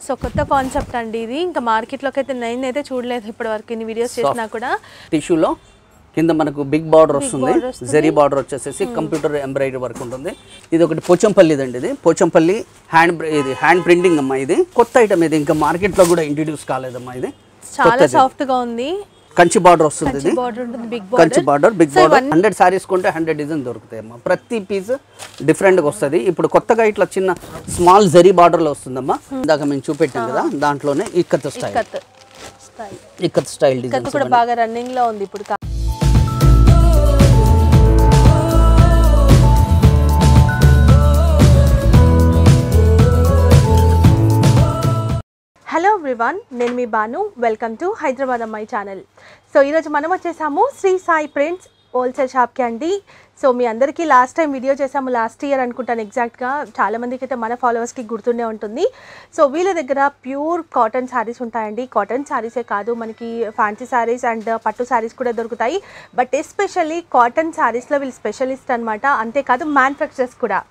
So కొత్త concept అండి ఇది ఇంకా మార్కెట్లోకి అయితే నేను అయితే చూడలేదు ఇప్పటి వరకు ఇన్ని వీడియోస్ చేసినా కూడా టిష్యూలో కింద మనకు బిగ్ బార్డర్ వస్తుంది border వస్తుంది. జరీ బార్డర్ వచ్చేసేసి కంప్యూటర్ ఎంబ్రాయిడరీ వర్క్ ఉంటుంది ఇది ఒకటి పోచంపల్లి అండి ఇది పోచంపల్లి హ్యాండ్ ఇది హ్యాండ్ ప్రింటింగ్ అమ్మా ఇది కొత్త ఐటమ్ ఇది ఇంకా మార్కెట్లో కూడా ఇంట్రడ్యూస్ కాలేదమ్మా ఇది చాలా సాఫ్ట్ గా ఉంది కంచి బార్డర్ వస్తుంది ఇది బార్డర్ ఉంటుంది big Kanchi border border big border hundred sarees కొంటే హండ్రెడ్ డిజైన్ దొరుకుతాయి అమ్మా ప్రతి పీస్ డిఫరెంట్గా వస్తుంది ఇప్పుడు కొత్తగా ఇట్లా చిన్న స్మాల్ జరీ బార్డర్లో వస్తుందమ్మా ఇందాక మేము చూపెట్టాం కదా దాంట్లోనే ఇక్కత్ స్టైల్ కత్ స్టైల్ ఇక్కత్ స్టైల్ కత్ డిజైన్స్ కూడా బాగా రన్నింగ్ లో ఉంది ఇప్పుడు హలో ఎవ్రీవన్ నేను మీ బాను వెల్కమ్ టు హైదరాబాద్ అమ్మాయి ఛానల్ సో ఈరోజు మనం వచ్చేసాము శ్రీ సాయి ప్రింట్స్ హోల్సేల్ షాప్కి అండి సో మీ అందరికీ లాస్ట్ టైం వీడియో చేసాము లాస్ట్ ఇయర్ అనుకుంటాను ఎగ్జాక్ట్గా చాలా మందికి అయితే మన ఫాలోవర్స్కి గుర్తుండే ఉంటుంది సో వీళ్ళ దగ్గర ప్యూర్ కాటన్ శారీస్ ఉంటాయండి కాటన్ శారీసే కాదు మనకి ఫ్యాన్సీ శారీస్ అండ్ పట్టు శారీస్ కూడా దొరుకుతాయి బట్ ఎస్పెషల్లీ కాటన్ శారీస్లో వీళ్ళు స్పెషలిస్ట్ అనమాట అంతేకాదు మ్యానుఫ్యాక్చరర్స్ కూడా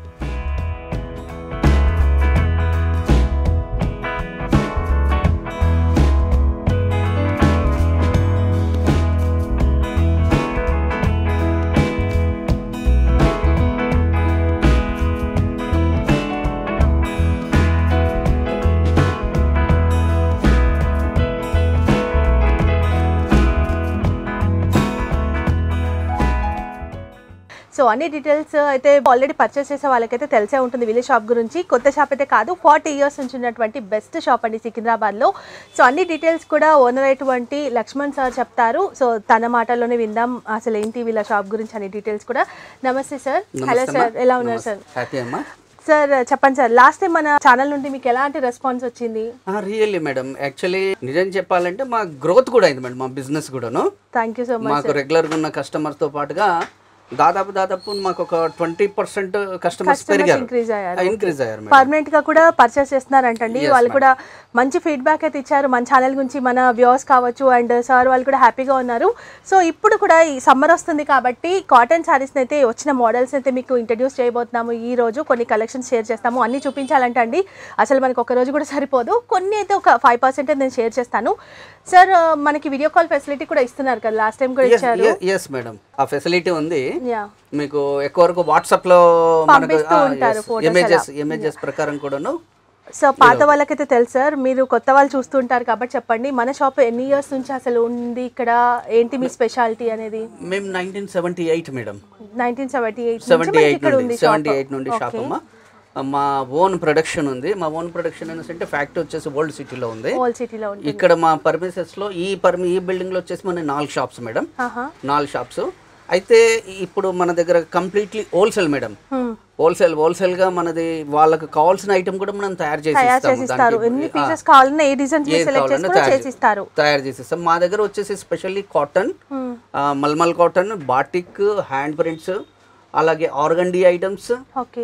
సో అన్ని డీటెయిల్స్ అయితే ఆల్రెడీ పర్చేస్ చేసే వాళ్ళకైతే తెలిసే ఉంటుంది వీళ్ళ షాప్ గురించి కొత్త షాప్ అయితే కాదు ఫార్టీ ఇయర్స్ నుంచి ఉన్నటువంటి బెస్ట్ షాప్ అండి సికింద్రాబాద్లో సో అన్ని డీటెయిల్స్ కూడా ఓనర్ అయినటువంటి లక్ష్మణ్ సార్ చెప్తారు సో తన మాటల్లోనే విందాం అసలు ఏంటి వీళ్ళ షాప్ గురించి అన్ని డీటెయిల్స్ కూడా నమస్తే సార్ హలో సార్ ఎలా ఉన్నారు సార్ హ్యాపీ అమ్మా సార్ చెప్పండి సార్ లాస్ట్ టైం మన ఛానల్ నుండి మీకు ఎలాంటి రెస్పాన్స్ వచ్చింది రియల్లీ మేడం యాక్చువల్లీ నిజం చెప్పాలంటే మా గ్రోత్ కూడా అయింది మేడం మా బిజినెస్ కూడాను థ్యాంక్ యూ సో మచ్ మాకు రెగ్యులర్గా ఉన్న కస్టమర్స్తో పాటుగా దాదాపు దాదాపు మాకు ఒక ట్వంటీ పర్సెంట్ కస్టమర్స్ పెరిగారు ఇంక్రీజ్ అయ్యారు ఇంక్రీజ్ అయ్యారు మేడం పర్మనెంట్ గా కూడా పర్చేస్ చేస్తున్నారంటండి వాళ్ళు కూడా మంచి ఫీడ్బ్యాక్ అయితే ఇచ్చారు మన ఛానల్ గురించి మన వ్యూవర్స్ కావచ్చు అండ్ సార్ వాళ్ళు కూడా హ్యాపీగా ఉన్నారు సో ఇప్పుడు కూడా ఈ సమ్మర్ వస్తుంది కాబట్టి కాటన్ శారీస్ అయితే వచ్చిన మోడల్స్ అయితే మీకు ఇంట్రడ్యూస్ చేయబోతున్నాము ఈ రోజు కొన్ని కలెక్షన్స్ షేర్ చేస్తాము అన్ని చూపించాలంటే అండి అసలు మనకి ఒక రోజు కూడా సరిపోదు కొన్ని అయితే ఒక ఫైవ్ పర్సెంట్ నేను షేర్ చేస్తాను సార్ మనకి వీడియో కాల్ ఫెసిలిటీ కూడా ఇస్తున్నారు కదా లాస్ట్ టైం కూడా ఇచ్చారు ఎస్ మేడం ఆ ఫెసిలిటీ ఉంది యా మీకు ఎక్కువ వరకు వాట్సాప్ లో మనకు పంపిస్తూ ఉంటారు photos ఇమేజెస్ ఇమేజెస్ ప్రకారం కూడాను సో పాత వాళ్ళకైతే తెలుసు సార్ మీరు కొత్త వాళ్ళు చూస్తుంటారు కాబట్టి చెప్పండి మన షాప్ ఎన్ని ఇయర్స్ నుంచి అసలు ఉంది ఇక్కడ ఏంటి మీ స్పెషాలిటీ అనేది మేము nineteen seventy eight madam nineteen seventy eight seventy eight ఇక్కడ నుండి ఉంది సెవెంటీ ఎయిట్ నుండి షాప్ అమ్మ మా ఓన్ ప్రొడక్షన్ ఉంది మా ఓన్ ప్రొడక్షన్ అంటే ఫ్యాక్టరీ వచ్చేసి ఓల్డ్ సిటీలో ఉంది హోల్ సిటీలో ఉంది ఇక్కడ మా పర్మిసెస్ లో ఈ పర్మి ఈ బిల్డింగ్ లో వచ్చేసి మన నాలుగు షాప్స్ మేడం ఆహా. నాలుగు షాప్స్ అయితే ఇప్పుడు మన దగ్గర completely wholesale madam Hmm. Wholesale wholesale గా మనది వాళ్ళకి కావాల్సిన ఐటమ్ కూడా మనం తయారు చేసి తయారు ఇస్తాము. చేసి ఇస్తారు దానికి ఎన్ని ఆ, పీసెస్ కావాలన్నా ఏ డిజైన్స్ ఏది సెలెక్ట్ కావాలన్నా చేసుకుని తయారు చేసి ఇస్తారు తయారు చేసి ఇస్తాం మా దగ్గర వచ్చేసి specially cotton mulmul cotton batik hand prints అలాగే ఆర్గండి ఐటమ్స్ ఓకే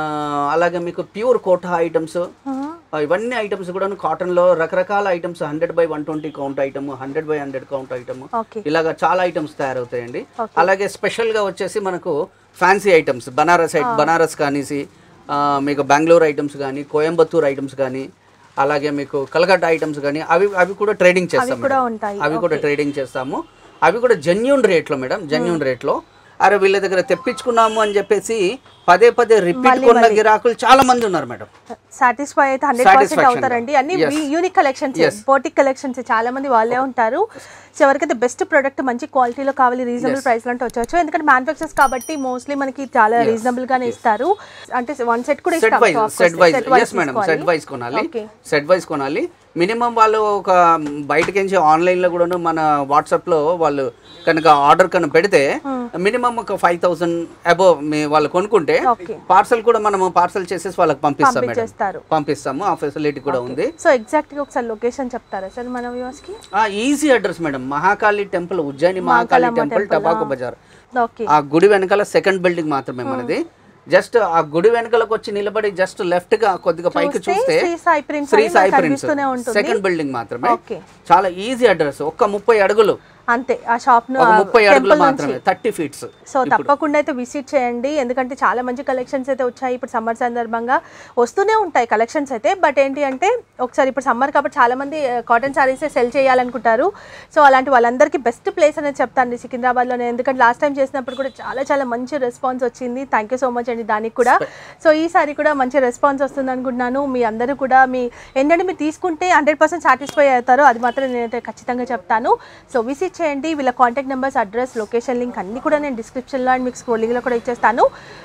అలాగే మీకు ప్యూర్ కోటా ఐటమ్స్ ఇవన్నీ ఐటమ్స్ కూడా కాటన్లో రకరకాల items hundred by one twenty count item hundred by hundred count item okay ఇలాగ చాలా ఐటమ్స్ తయారవుతాయండి అలాగే స్పెషల్గా వచ్చేసి మనకు ఫ్యాన్సీ ఐటమ్స్ బనారస్ ఐ- బనారస్ కానీసి ఆ, మీకు బెంగళూరు ఐటమ్స్ కానీ కోయంబత్తూర్ ఐటమ్స్ కానీ అలాగే మీకు కలకత్తా ఐటమ్స్ కానీ అవి అవి కూడా ట్రేడింగ్ చేస్తాం కూడా మేడం. ఉంటాయి. అవి కూడా ట్రేడింగ్ చేస్తాము అవి కూడా జెన్యున్ రేట్లో మేడం జెన్యున్ రేట్లో అరే వీళ్ళ దగ్గర తెప్పించుకున్నాము అని చెప్పేసి పదే పదే రిపీట్ కొన్న గిరాకులు చాలా మంది ఉన్నారు మేడం సాటిస్ఫై అయితే హండ్రెడ్ పర్సెంట్ Satisfaction. అవుతారండి అన్ని Yes. యూనిక్ కలెక్షన్స్ పోటిక్ కలెక్షన్స్ చాలా మంది వాళ్ళే ఉంటారు సో ఎవరికైతే బెస్ట్ ప్రొడక్ట్ మంచి క్వాలిటీలో కావాలి రీజనబుల్ ప్రైస్ లో అంటే వచ్చవచ్చు ఎందుకంటే మ్యానుఫాక్చర్స్ కాబట్టి మోస్ట్లీ మనకి చాలా రీజనబుల్ గానే ఇస్తారు అంటే వన్ సెట్ కూడా సెట్ ఇస్తాం wise so of set course, wise set wise yes madam తీసుకోవాలి. సెట్ వైజ్ కొనాలి Okay. సెట్ వైజ్ కొనాలి మినిమం వాళ్ళు ఒక బయటకి నుంచి ఆన్లైన్ లో కూడాను మన వాట్సాప్ లో వాళ్ళు కనుక ఆర్డర్ కనుక పెడితే మినిమం ఒక ఫైవ్ థౌసండ్ అబోవ్ వాళ్ళు కొనుక్కుంటే Okay. పార్సల్ కూడా మనము పార్సల్ చేసేసి వాళ్ళకి పంపిస్తాం మేడం పంపించేస్తారు పంపిస్తాము ఆ ఫెసిలిటీ కూడా ఉంది సో ఎగ్జాక్ట్ గా ఒకసారి లొకేషన్ చెప్తారా సార్ మన వ్యూవర్స్ కి ఆ easy address madam Mahakali temple Ujjaini Mahakali temple tobacco Bazaar okay ఆ గుడి వెనకాల సెకండ్ బిల్డింగ్ మాత్రమే మనది జస్ట్ ఆ గుడి వెనకాలకు వచ్చి నిలబడి జస్ట్ లెఫ్ట్ గా కొద్దిగా పైకి చూస్తే శ్రీ సాయి ప్రింట్స్ శ్రీ అని సాయి మనకు ప్రింట్స్ కనిపిస్తూనే ఉంటుంది సెకండ్ బిల్డింగ్ మాత్రమే ఓకే చాలా ఈజీ అడ్రస్ ఒక్క ముప్పై అడుగులు అంతే ఆ షాప్ ను ఒక ఆ ముప్పై అడుగులు temple నుంచి. మాత్రమే థర్టీ ఫీట్స్ సో తప్పకుండా అయితే విజిట్ చేయండి ఎందుకంటే చాలా మంచి కలెక్షన్స్ అయితే వచ్చాయి ఇప్పుడు సమ్మర్ సందర్భంగా వస్తూనే ఉంటాయి కలెక్షన్స్ అయితే బట్ ఏంటి అంటే ఒకసారి ఇప్పుడు సమ్మర్ కాబట్టి చాలా మంది కాటన్ సారీస్ సెల్ చేయాలనుకుంటారు సో అలాంటి వాళ్ళందరికీ బెస్ట్ ప్లేస్ అనేది చెప్తాను సికింద్రాబాద్లోనే ఎందుకంటే లాస్ట్ టైం చేసినప్పుడు కూడా చాలా చాలా మంచి రెస్పాన్స్ వచ్చింది థ్యాంక్ యూ సో మచ్ అండి దానికి కూడా సో ఈసారి కూడా మంచి రెస్పాన్స్ వస్తుంది అనుకుంటున్నాను మీ అందరూ కూడా మీ ఏంటంటే మీరు తీసుకుంటే హండ్రెడ్ పర్సెంట్ సాటిస్ఫై అవుతారో అది మాత్రం నేనైతే ఖచ్చితంగా చెప్తాను సో విజిట్ చేయండి వీళ్ళ contact numbers address location link అన్ని కూడా నేను డిస్క్రిప్షన్లో అండ్ మీకు స్క్రోలింగ్లో కూడా ఇచ్చేస్తాను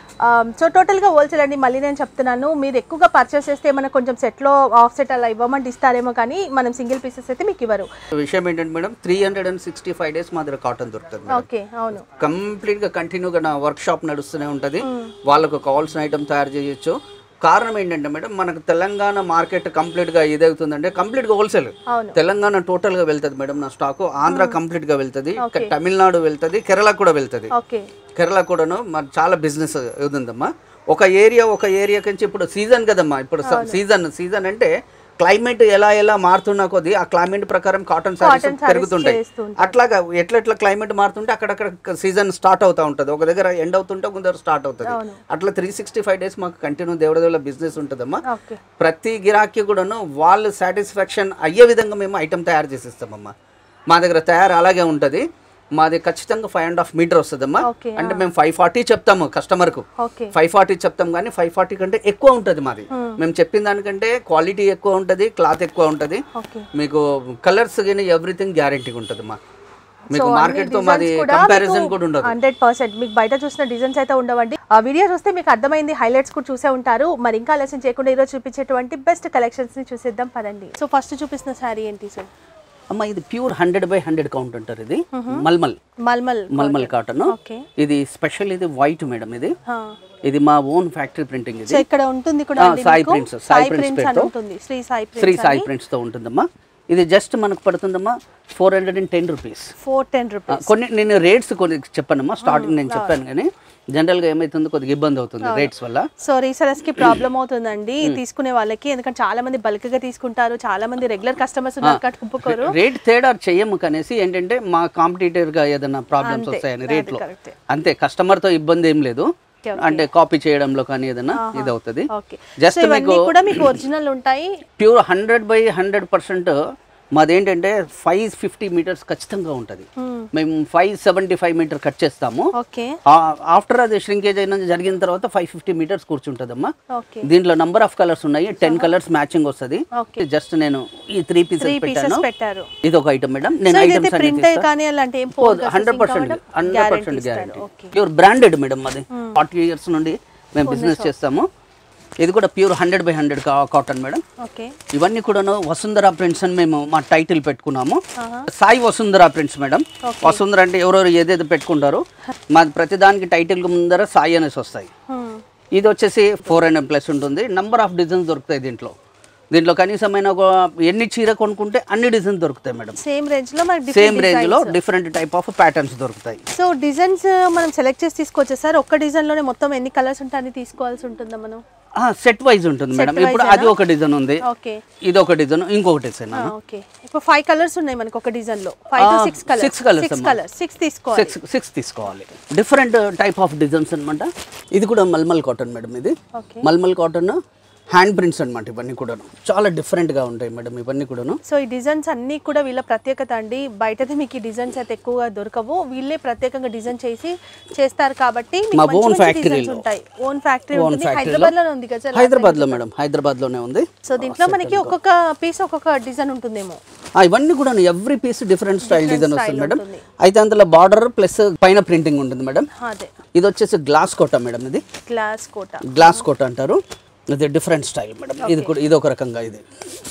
సో టోటల్గా హోల్సేల్ అండి మళ్ళీ నేను చెప్తున్నాను మీరు ఎక్కువగా పర్చేస్ చేస్తే మనకు కొంచెం సెట్లో ఆఫ్ సెట్ అలా ఇవ్వమంటే ఇస్తారేమో కానీ మనం సింగిల్ పీసెస్ అయితే మీకు ఇవ్వరు విషయం ఏంటంటే madam three hundred and sixty five days మా దగ్గర కాటన్ దొరుకుతుంది మేడం. ఓకే అవును కంప్లీట్ గా కంటిన్యూగా నా వర్క్ షాప్ నడుస్తూనే ఉంటది వాళ్ళకు కావాల్సిన ఐటమ్ తయారు చేయొచ్చు కారణం ఏంటంటే మేడం మనకు తెలంగాణ మార్కెట్ కంప్లీట్ గా ఏదవుతుందంటే కంప్లీట్ గా హోల్సేల్ అవును తెలంగాణ టోటల్ గా వెళ్తది మేడం నా స్టాక్ ఆంధ్ర కంప్లీట్ గా వెళ్తది తమిళనాడు వెళ్తది కేరళ కూడా వెళ్తది ఓకే కేరళ కూడాను మరి చాలా బిజినెస్ ఉందమ్మా ఒక ఏరియా ఒక ఏరియా నుంచి ఇప్పుడు సీజన్ కదమ్మా ఇప్పుడు సీజన్ సీజన్ అంటే క్లైమేట్ ఎలా ఎలా మారుతున్నా కొద్దీ ఆ క్లైమేట్ ప్రకారం కాటన్ సారీస్ sarees పెరుగుతుంటాయి చేస్తుంటారు. అట్లాగా ఎట్లా ఎట్లా క్లైమేట్ మారుతుంటే అక్కడక్కడ సీజన్ స్టార్ట్ అవుతా ఉంటుంది ఒక దగ్గర ఎండ్ అవుతుంటే ఒక దగ్గర స్టార్ట్ అవుతుంది అవును. అట్లా త్రీ సిక్స్టీ ఫైవ్ డేస్ మాకు కంటిన్యూ దేవుడ బిజినెస్ ఉంటుందమ్మా ఓకే ప్రతి గిరాకీ కూడాను వాళ్ళు సాటిస్ఫాక్షన్ అయ్యే విధంగా మేము ఐటమ్ తయారు చేసిస్తామమ్మా మా దగ్గర తయారు అలాగే ఉంటుంది మాది ఖచ్చితంగా ఫైవ్ అండ్ హాఫ్ మీటర్ వస్తుందమ్మా ఓకే అంటే మేము ఫైవ్ ఫార్టీ చెప్తాము కస్టమర్కు ఓకే ఫైవ్ ఫార్టీ చెప్తాం కానీ ఫైవ్ ఫార్టీ కంటే ఎక్కువ ఉంటుంది మాది మేము చెప్పిన దానికంటే క్వాలిటీ ఎక్కువ ఉంటుంది క్లాత్ ఎక్కువ ఉంటుంది ఓకే మీకు కలర్స్ కానీ ఎవ్రీథింగ్ గ్యారంటీ ఉంటుంది మా మీకు మార్కెట్ తో మాది కంపారిజన్ కూడా ఉండదు హండ్రెడ్ పర్సెంట్ మీకు బయట చూసిన డిజైన్స్ అయితే ఉండవండి ఆ వీడియో చూస్తే మీకు అర్థమైంది హైలైట్స్ కూడా చూసే ఉంటారు మరి ఇంకా ఆలస్యం చేయకుండా ఈరోజు చూపించేటువంటి బెస్ట్ కలెక్షన్స్ ని చూసేద్దాం పదండి సో ఫస్ట్ చూపిస్తున్న శారీ ఏంటి సార్ అమ్మ ఇది pure hundred by hundred count అంటారు ఇది మల్మల్ మల్మల్ మల్మల్ కాటన్ ఓకే ఇది స్పెషల్ ఇది వైట్ మేడం ఇది ఇది మా ఓన్ ఫ్యాక్టరీ ప్రింటింగ్ సో ఇది ఇక్కడ ఉంటుంది కూడా ఆ, అండి సాయి మీకు. prints, Sai Sai prints prints అని పేరుతో. ఉంటుంది శ్రీ సాయి శ్రీ ప్రింట్స్ సాయి ప్రింట్స్ తో ఉంటుందమ్మా ఇది జస్ట్ మనకు పడుతుందమ్మా four hundred and ten rupees four ten rupees కొన్ని నేను రేట్స్ కొన్ని చెప్పానమ్మా స్టార్టింగ్ నేను చెప్పాను కానీ జనరల్గా ఏమైతుందో కొద్దిగా ఇబ్బంది అవుతుంది రేట్స్ వల్ల సో రీసెలర్స్ కి ప్రాబ్లం అవుతుందండి తీసుకునే వాళ్ళకి ఎందుకంటే చాలా మంది బల్క్ గా తీసుకుంటారు చాలా మంది రెగ్యులర్ కస్టమర్స్ ఉన్నారు కాబట్టి ఒప్పుకోరు రేట్ తేడా చెయ్యము కనేసి ఏంటంటే మా కాంపిటీటర్ గా ఏదైనా ప్రాబ్లమ్స్ అంతే, వస్తాయని అది రేట్లో కరెక్టే. అంతే కస్టమర్ తో ఇబ్బంది ఏం లేదు Okay, అంటే కాపీ చేయడంలో కానీ ఏదైనా ఇది అవుతుంది ఓకే Just సో ఇవన్నీ కూడా మీకు ఒరిజినల్ ఉంటాయి pure hundred by hundred percent మాదేంటంటే ఫైవ్ ఫిఫ్టీ మీటర్స్ ఖచ్చితంగా ఉంటుంది మేము five seventy five meter cut చేస్తాము ఓకే ఆఫ్టర్ అది ష్రింకేజ్ అయిన జరిగిన తర్వాత ఫైవ్ ఫిఫ్టీ మీటర్స్ కూర్చుంటుందమ్మా ఓకే దీంట్లో నంబర్ ఆఫ్ కలర్స్ ఉన్నాయి టెన్ కలర్స్ మ్యాచింగ్ వస్తుంది Okay. జస్ట్ నేను ఈ త్రీ త్రీ పీసెస్ పీసెస్ పెట్టాను పెట్టారు ఇది ఒక ఐటమ్ మేడం సో నేను ఇదైతే ఐటమ్స్ అన్ని ప్రింట్ కానీ అలాంటి ఏం hundred percent hundred percent guarantee okay pure branded madam అది ఫార్టీ ఇయర్స్ నుండి మేము బిజినెస్ చేస్తాము ఇది కూడా pure hundred by hundred cotton madam okay ఇవన్నీ కూడాను వసుంధర ప్రింట్స్ అని మేము మా టైటిల్ పెట్టుకున్నాము సాయి వసుంధర ప్రింట్స్ మేడం వసుంధర అంటే ఎవరెవరు ఏదేదో పెట్టుకుంటారు మాది ప్రతిదానికి టైటిల్ ముందర సాయి అనేసి వస్తాయి ఇది వచ్చేసి ఫోర్ హండ్రెడ్ ప్లస్ ఉంటుంది నంబర్ ఆఫ్ డిజైన్స్ దొరుకుతాయి దీంట్లో దీంట్లో కనీసమైన ఒక ఎన్ని చీర కొనుక్కుంటే అన్ని డిజైన్స్ దొరుకుతాయి మేడం సేమ్ రేంజ్ లో మనకి సేమ్ రేంజ్ లో డిఫరెంట్ టైప్ ఆఫ్ ప్యాటర్న్స్ దొరుకుతాయి సో డిజైన్స్ మనం సెలెక్ట్ చేసి తీసుకోవచ్చు సార్ ఒక్క డిజైన్ లోనే మొత్తం ఎన్ని కలర్స్ ఉంటాయని తీసుకోవాల్సి ఉంటుందా మనం సెట్ వైజ్ ఉంటుంది మేడం ఇప్పుడు అది ఒక డిజైన్ ఉంది ఓకే ఇది ఒక డిజైన్ ఇంకొక డిజైన్ ఓకే ఇప్పుడు ఫైవ్ కలర్స్ ఉన్నాయి మనకి ఒక డిజైన్ లో ఫైవ్ టు ఆ, six colours six colours six అమ్మా. కలర్స్ సిక్స్ తీసుకోవాలి సిక్స్ సిక్స్ తీసుకోవాలి డిఫరెంట్ టైప్ ఆఫ్ డిజైన్స్ అనమాట ఇది కూడా మల్మల్ కాటన్ మేడం ఇది ఓకే మల్మల్ కాటన్ హ్యాండ్ ప్రింట్స్ అనమాట ఇవన్నీ కూడాను చాలా డిఫరెంట్గా ఉంటాయి మేడం ఇవన్నీ కూడాను సో ఈ డిజైన్స్ అన్నీ కూడా వీళ్ళ ప్రత్యేకత అండి బయటది మీకు ఈ డిజైన్స్ అయితే ఎక్కువగా దొరకవు వీళ్ళే ప్రత్యేకంగా డిజైన్ చేసి చేస్తారు కాబట్టి మీకు మా మంచి own మంచి factory designs లో. ఉంటాయి ఓన్ ఫ్యాక్టరీ Own ఉంటుంది factory హైదరాబాద్ లోనే ఉంది కదా సార్ హైదరాబాద్లో మేడం హైదరాబాద్లోనే ఉంది సో దీంట్లో మనకి ఒక్కొక్క పీస్ ఒక్కొక్క డిజైన్ ఉంటుందేమో ఆ, ఇవన్నీ కూడా every piece different style design వస్తుంది style మేడం ఉంటుంది. అయితే అందులో బార్డర్ ప్లస్ పైన ప్రింటింగ్ ఉంటుంది మేడం అదే ఇది వచ్చేసి గ్లాస్ కోట మేడం ఇది గ్లాస్ కోట గ్లాస్ కోట అంటారు ఇది డిఫరెంట్ స్టైల్ మేడం ఇది కూడా ఇది ఒక రకంగా ఇది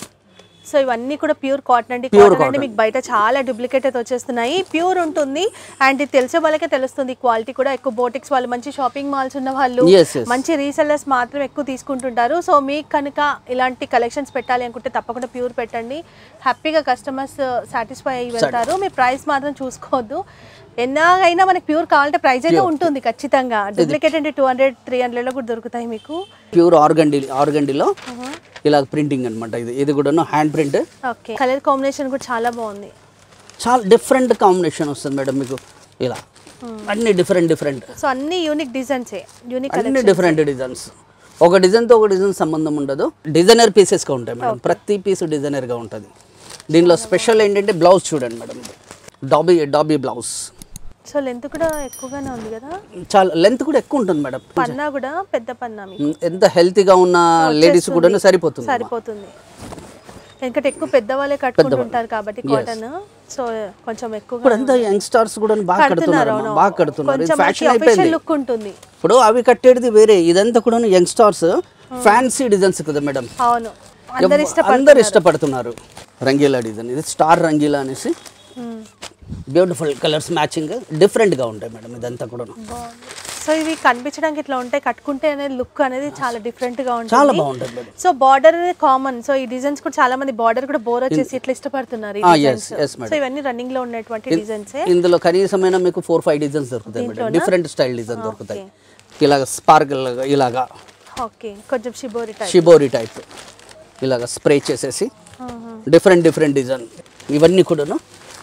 సో ఇవన్నీ కూడా ప్యూర్ కాటన్ అండి Pure కాటన్ అంటే మీకు బయట చాలా డూప్లికేట్ అయితే వచ్చేస్తున్నాయి ప్యూర్ ఉంటుంది అండ్ ఇది తెలిసే వాళ్ళకే తెలుస్తుంది క్వాలిటీ కూడా ఎక్కువ బోటిక్స్ వాళ్ళు మంచి షాపింగ్ మాల్స్ ఉన్న వాళ్ళు Yes, yes. మంచి రీసెల్లర్స్ మాత్రం ఎక్కువ తీసుకుంటుంటారు సో మీకు కనుక ఇలాంటి కలెక్షన్స్ పెట్టాలి అనుకుంటే తప్పకుండా ప్యూర్ పెట్టండి హ్యాపీగా కస్టమర్స్ సాటిస్ఫై అయ్యి వెళ్తారు మీ ప్రైస్ మాత్రం చూసుకోవద్దు ఎన్నాగైనా మనకి ప్యూర్ కావాలంటే ప్రైస్ అయితే ఉంటుంది ఖచ్చితంగా డూప్లికేట్ అంటే టూ హండ్రెడ్ త్రీ హండ్రెడ్లో కూడా దొరుకుతాయి మీకు ప్యూర్ ఆర్గండి ఆర్గండిలో ఇలా ప్రింటింగ్ అనమాట ఇది ఇది కూడా hand print okay colour combination కూడా చాలా బాగుంది చాలా డిఫరెంట్ కాంబినేషన్ వస్తుంది మేడం మీకు ఇలా అన్ని డిఫరెంట్ డిఫరెంట్ సో అన్ని యూనిక్ డిజైన్సే యూనిక్ అన్ని డిఫరెంట్ డిజైన్స్ ఒక డిజైన్తో ఒక డిజైన్ సంబంధం ఉండదు డిజైనర్ పీసెస్గా ఉంటాయి మేడం ప్రతి పీస్ డిజైనర్గా ఉంటుంది దీనిలో స్పెషల్ ఏంటంటే బ్లౌజ్ చూడండి మేడం ఇది dobby dobby blouse so length కూడా ఎక్కువగానే ఉంది కదా చాలా లెంత్ కూడా ఎక్కువ ఉంటుంది మేడం పన్నా కూడా పెద్ద పన్నా మీకు ఉమ్, ఎంత హెల్తీగా ఉన్న లేడీస్ కూడా సరిపోతుంది సరిపోతుంది ఎందుకంటే ఎక్కువ పెద్దవాళ్ళే కట్టుకుంటుంటారు కాబట్టి కాటన్ సో కొంచెం ఎక్కువగా ఇప్పుడు అంతా యంగ్స్టర్స్ కూడా బాగా కడుతున్నారు అమ్మా, బాగా కడుతున్నారు ఇది కొంచెం ఫ్యాషన్ అఫీషియల్ అయిపోయింది లుక్ ఉంటుంది ఇప్పుడు అవి కట్టేది వేరే ఇదంతా కూడా యంగ్స్టర్స్ ఫ్యాన్సీ డిజైన్స్ కదా మేడం అవును అందరు ఇష్టపడ అందరు ఇష్టపడుతున్నారు రంగీలా డిజైన్ ఇది స్టార్ రంగీలా అనేసి బ్యూటిఫుల్ కలర్స్ మ్యాచింగ్ డిఫరెంట్గా ఉంటాయి మేడం ఇదంతా కూడా సో ఇవి కనిపించడానికి ఇట్లా ఉంటాయి కట్టుకుంటే అనేది లుక్ అనేది చాలా డిఫరెంట్ గా చాలా ఉంటుంది బాగుంటుంది మేడం సో బార్డర్ అనేది కామన్ సో ఈ డిజైన్స్ కూడా చాలా మంది బార్డర్ కూడా బోర్ వచ్చేసి ఇట్లా ఇష్టపడుతున్నారు ఈ Ah, designs. yes, yes, madam. So ఇవన్నీ రన్నింగ్ లో ఉన్నటువంటి డిజైన్స్ ఇందులో కనీసమైన మీకు ఫోర్ ఫైవ్ డిజైన్స్ దొరుకుతాయి మేడం డిఫరెంట్ స్టైల్ డిజైన్ దొరుకుతాయి ఇలాగ స్పార్కల్ ఇలాగా ఓకే కొంచెం షిబోరి టైప్ షిబోరి టైప్ ఇలాగ స్ప్రే చేసేసి డిఫరెంట్ డిఫరెంట్ డిజైన్ ఇవన్నీ కూడాను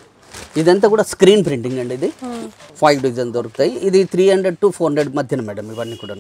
ఇదంతా కూడా స్క్రీన్ ప్రింటింగ్ అండి ఇది ఫైవ్ డిజైన్ దొరుకుతాయి ఇది three hundred to four hundred మధ్యన మేడం ఇవన్నీ కూడాను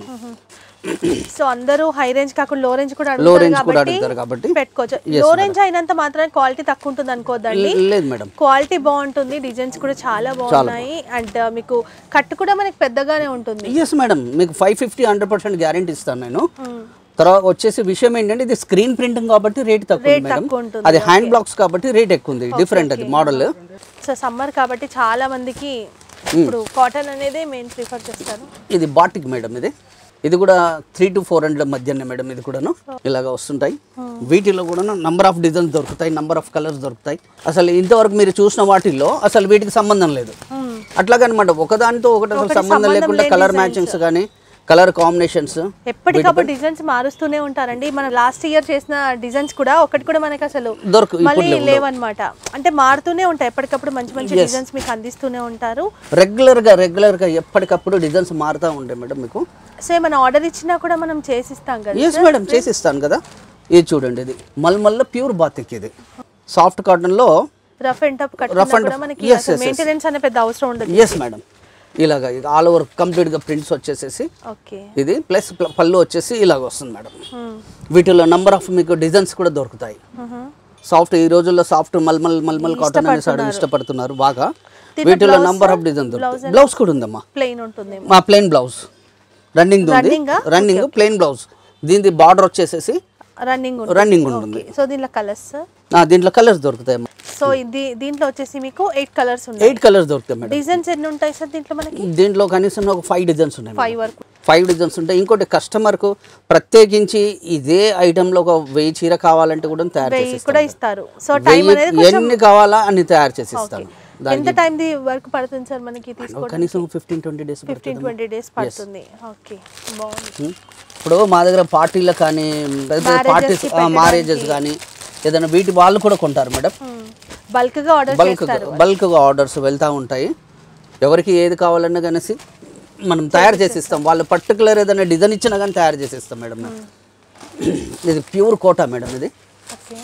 సో అందరూ హై రేంజ్ కాకుండా లో రేంజ్ కూడా లో అడుగుతారు రేంజ్ కూడా కాబట్టి అడుగుతారు కాబట్టి పెట్టుకోవచ్చు లో రేంజ్ అయినంత మాత్రం క్వాలిటీ తక్కువ ఉంటుంది అనుకోద్దండి లేదు మేడం క్వాలిటీ బాగుంటుంది డిజైన్స్ కూడా చాలా బాగున్నాయి అండ్ మీకు కట్టు కూడా మనకి పెద్దగానే ఉంటుంది ఎస్ మేడం మీకు five fifty hundred percent guarantee ఇస్తాను నేను తర్వాత వచ్చేసి విషయం ఏంటంటే ఇది స్క్రీన్ ప్రింటింగ్ కాబట్టి రేట్ తక్కువ ఉంది మేడం తక్కువ ఉంటుంది, అది హ్యాండ్ బ్లాక్స్ కాబట్టి రేట్ ఎక్కువ ఉంది డిఫరెంట్ అది మోడల్ సో సమ్మర్ కాబట్టి చాలా మందికి ఇప్పుడు కాటన్ అనేది మెయిన్ ప్రిఫర్ చేస్తారు ఇది బాటిక్ మేడం ఇది ఇది కూడా త్రీ టు ఫోర్ హండ్రెడ్ మధ్యనే మేడం ఇది కూడాను ఇలాగ వస్తుంటాయి వీటిలో కూడా నంబర్ ఆఫ్ డిజైన్స్ దొరుకుతాయి నంబర్ ఆఫ్ కలర్స్ దొరుకుతాయి అసలు ఇంతవరకు మీరు చూసిన వాటిల్లో అసలు వీటికి సంబంధం లేదు అట్లాగనమాట ఒకదానితో ఒకటి అసలు సంబంధం లేకుండా కలర్ మ్యాచింగ్స్ కానీ కలర్ కాంబినేషన్స్ ఎప్పటికప్పుడు డిజైన్స్ మారుస్తూనే ఉంటారండి మన లాస్ట్ ఇయర్ చేసిన డిజైన్స్ కూడా ఒకటి కూడా మనకి అసలు దొరకు మళ్ళీ లేవన్నమాట అంటే మారుతూనే ఉంటాయి ఎప్పటికప్పుడు మంచి మంచి డిజైన్స్ మీకు అందిస్తూనే ఉంటారు రెగ్యులర్గా రెగ్యులర్గా ఎప్పటికప్పుడు డిజైన్స్ మారుతూ ఉంటాయి మేడం మీకు సో ఏమైనా ఆర్డర్ ఇచ్చినా కూడా మనం చేసిస్తాం కదా ఎస్ మేడం చేసిస్తాను కదా ఇది చూడండి ఇది మల్మల్లో ప్యూర్ బాతిక్ ఇది సాఫ్ట్ కాటన్లో రఫ్ అండ్ టఫ్ కట్టుకున్నా and కూడా tough. మనకి Yes, yes, yes. మెయింటెనెన్స్ అనే పెద్ద అవసరం ఉండదు ఎస్ మేడం ఇలాగ ఇది ఆల్ ఓవర్ కంప్లీట్గా ప్రింట్స్ వచ్చేసేసి ఓకే ఇది ప్లస్ ప్ల- పళ్ళు వచ్చేసి ఇలాగ వస్తుంది మేడం వీటిలో నంబర్ ఆఫ్ మీకు డిజైన్స్ కూడా దొరుకుతాయి సాఫ్ట్ ఈ రోజుల్లో సాఫ్ట్ మల్మల్ మల్మల్ కాటన్ అనేసి అడుగు ఇష్టపడుతున్నారు బాగా వీటిలో నంబర్ ఆఫ్ డిజైన్ దొరుకుతాయి బ్లౌజ్ కూడా ఉందమ్మా ప్లెయిన్ ఉంటుంది మా ప్లెయిన్ బ్లౌజ్ రన్నింగ్ ఉంది Running ఆ? రన్నింగ్ ప్లెయిన్ బ్లౌజ్ దీనిది బార్డర్ వచ్చేసేసి రన్నింగ్ రన్నింగ్ ఉంటుంది సో దీనిలో కలర్స్ ఆ, దీంట్లో కలర్స్ దొరుకుతాయి సో ఇది దీంట్లో వచ్చేసి మీకు ఎయిట్ కలర్స్ ఉన్నాయి ఎయిట్ కలర్స్ దొరుకుతాయి మేడం డిజైన్స్ ఎన్ని ఉంటాయి సార్ దీంట్లో మనకి దీంట్లో కనీసం ఒక ఫైవ్ డిజైన్స్ ఉన్నాయి ఫైవ్ వరకు ఫైవ్ డిజైన్స్ ఉంటాయి ఇంకోటి కస్టమర్కు ప్రత్యేకించి ఇదే ఐటెంలో ఒక వెయ్యి చీర కావాలంటే కూడా తయారు చేసి వెయ్యి కూడా ఇస్తారు సో టైం అనేది వెయ్యి ఎన్ని కావాలా అన్ని తయారు చేసి ఇస్తాను ఎంత టైం ది వర్క్ పడుతుంది సార్ మనకి తీసుకోవడం కనీసం fifteen twenty days fifteen twenty days పడుతుంది ఓకే బాగుంది ఇప్పుడు మా దగ్గర పార్టీలకు కానీ పార్టీస్ మ్యారేజెస్ కానీ ఏదైనా వీటి వాళ్ళు కూడా కొంటారు మేడం బల్క్ గా ఆర్డర్ బల్క్ బల్క్గా ఆర్డర్స్ వెళ్తూ ఉంటాయి ఎవరికి ఏది కావాలన్నా కనేసి మనం తయారు చేసి ఇస్తాం వాళ్ళు పర్టికులర్ ఏదైనా డిజైన్ ఇచ్చినా కానీ తయారు చేసి ఇస్తాం మేడం మేము. ఇది ప్యూర్ కోటా మేడం ఇది okay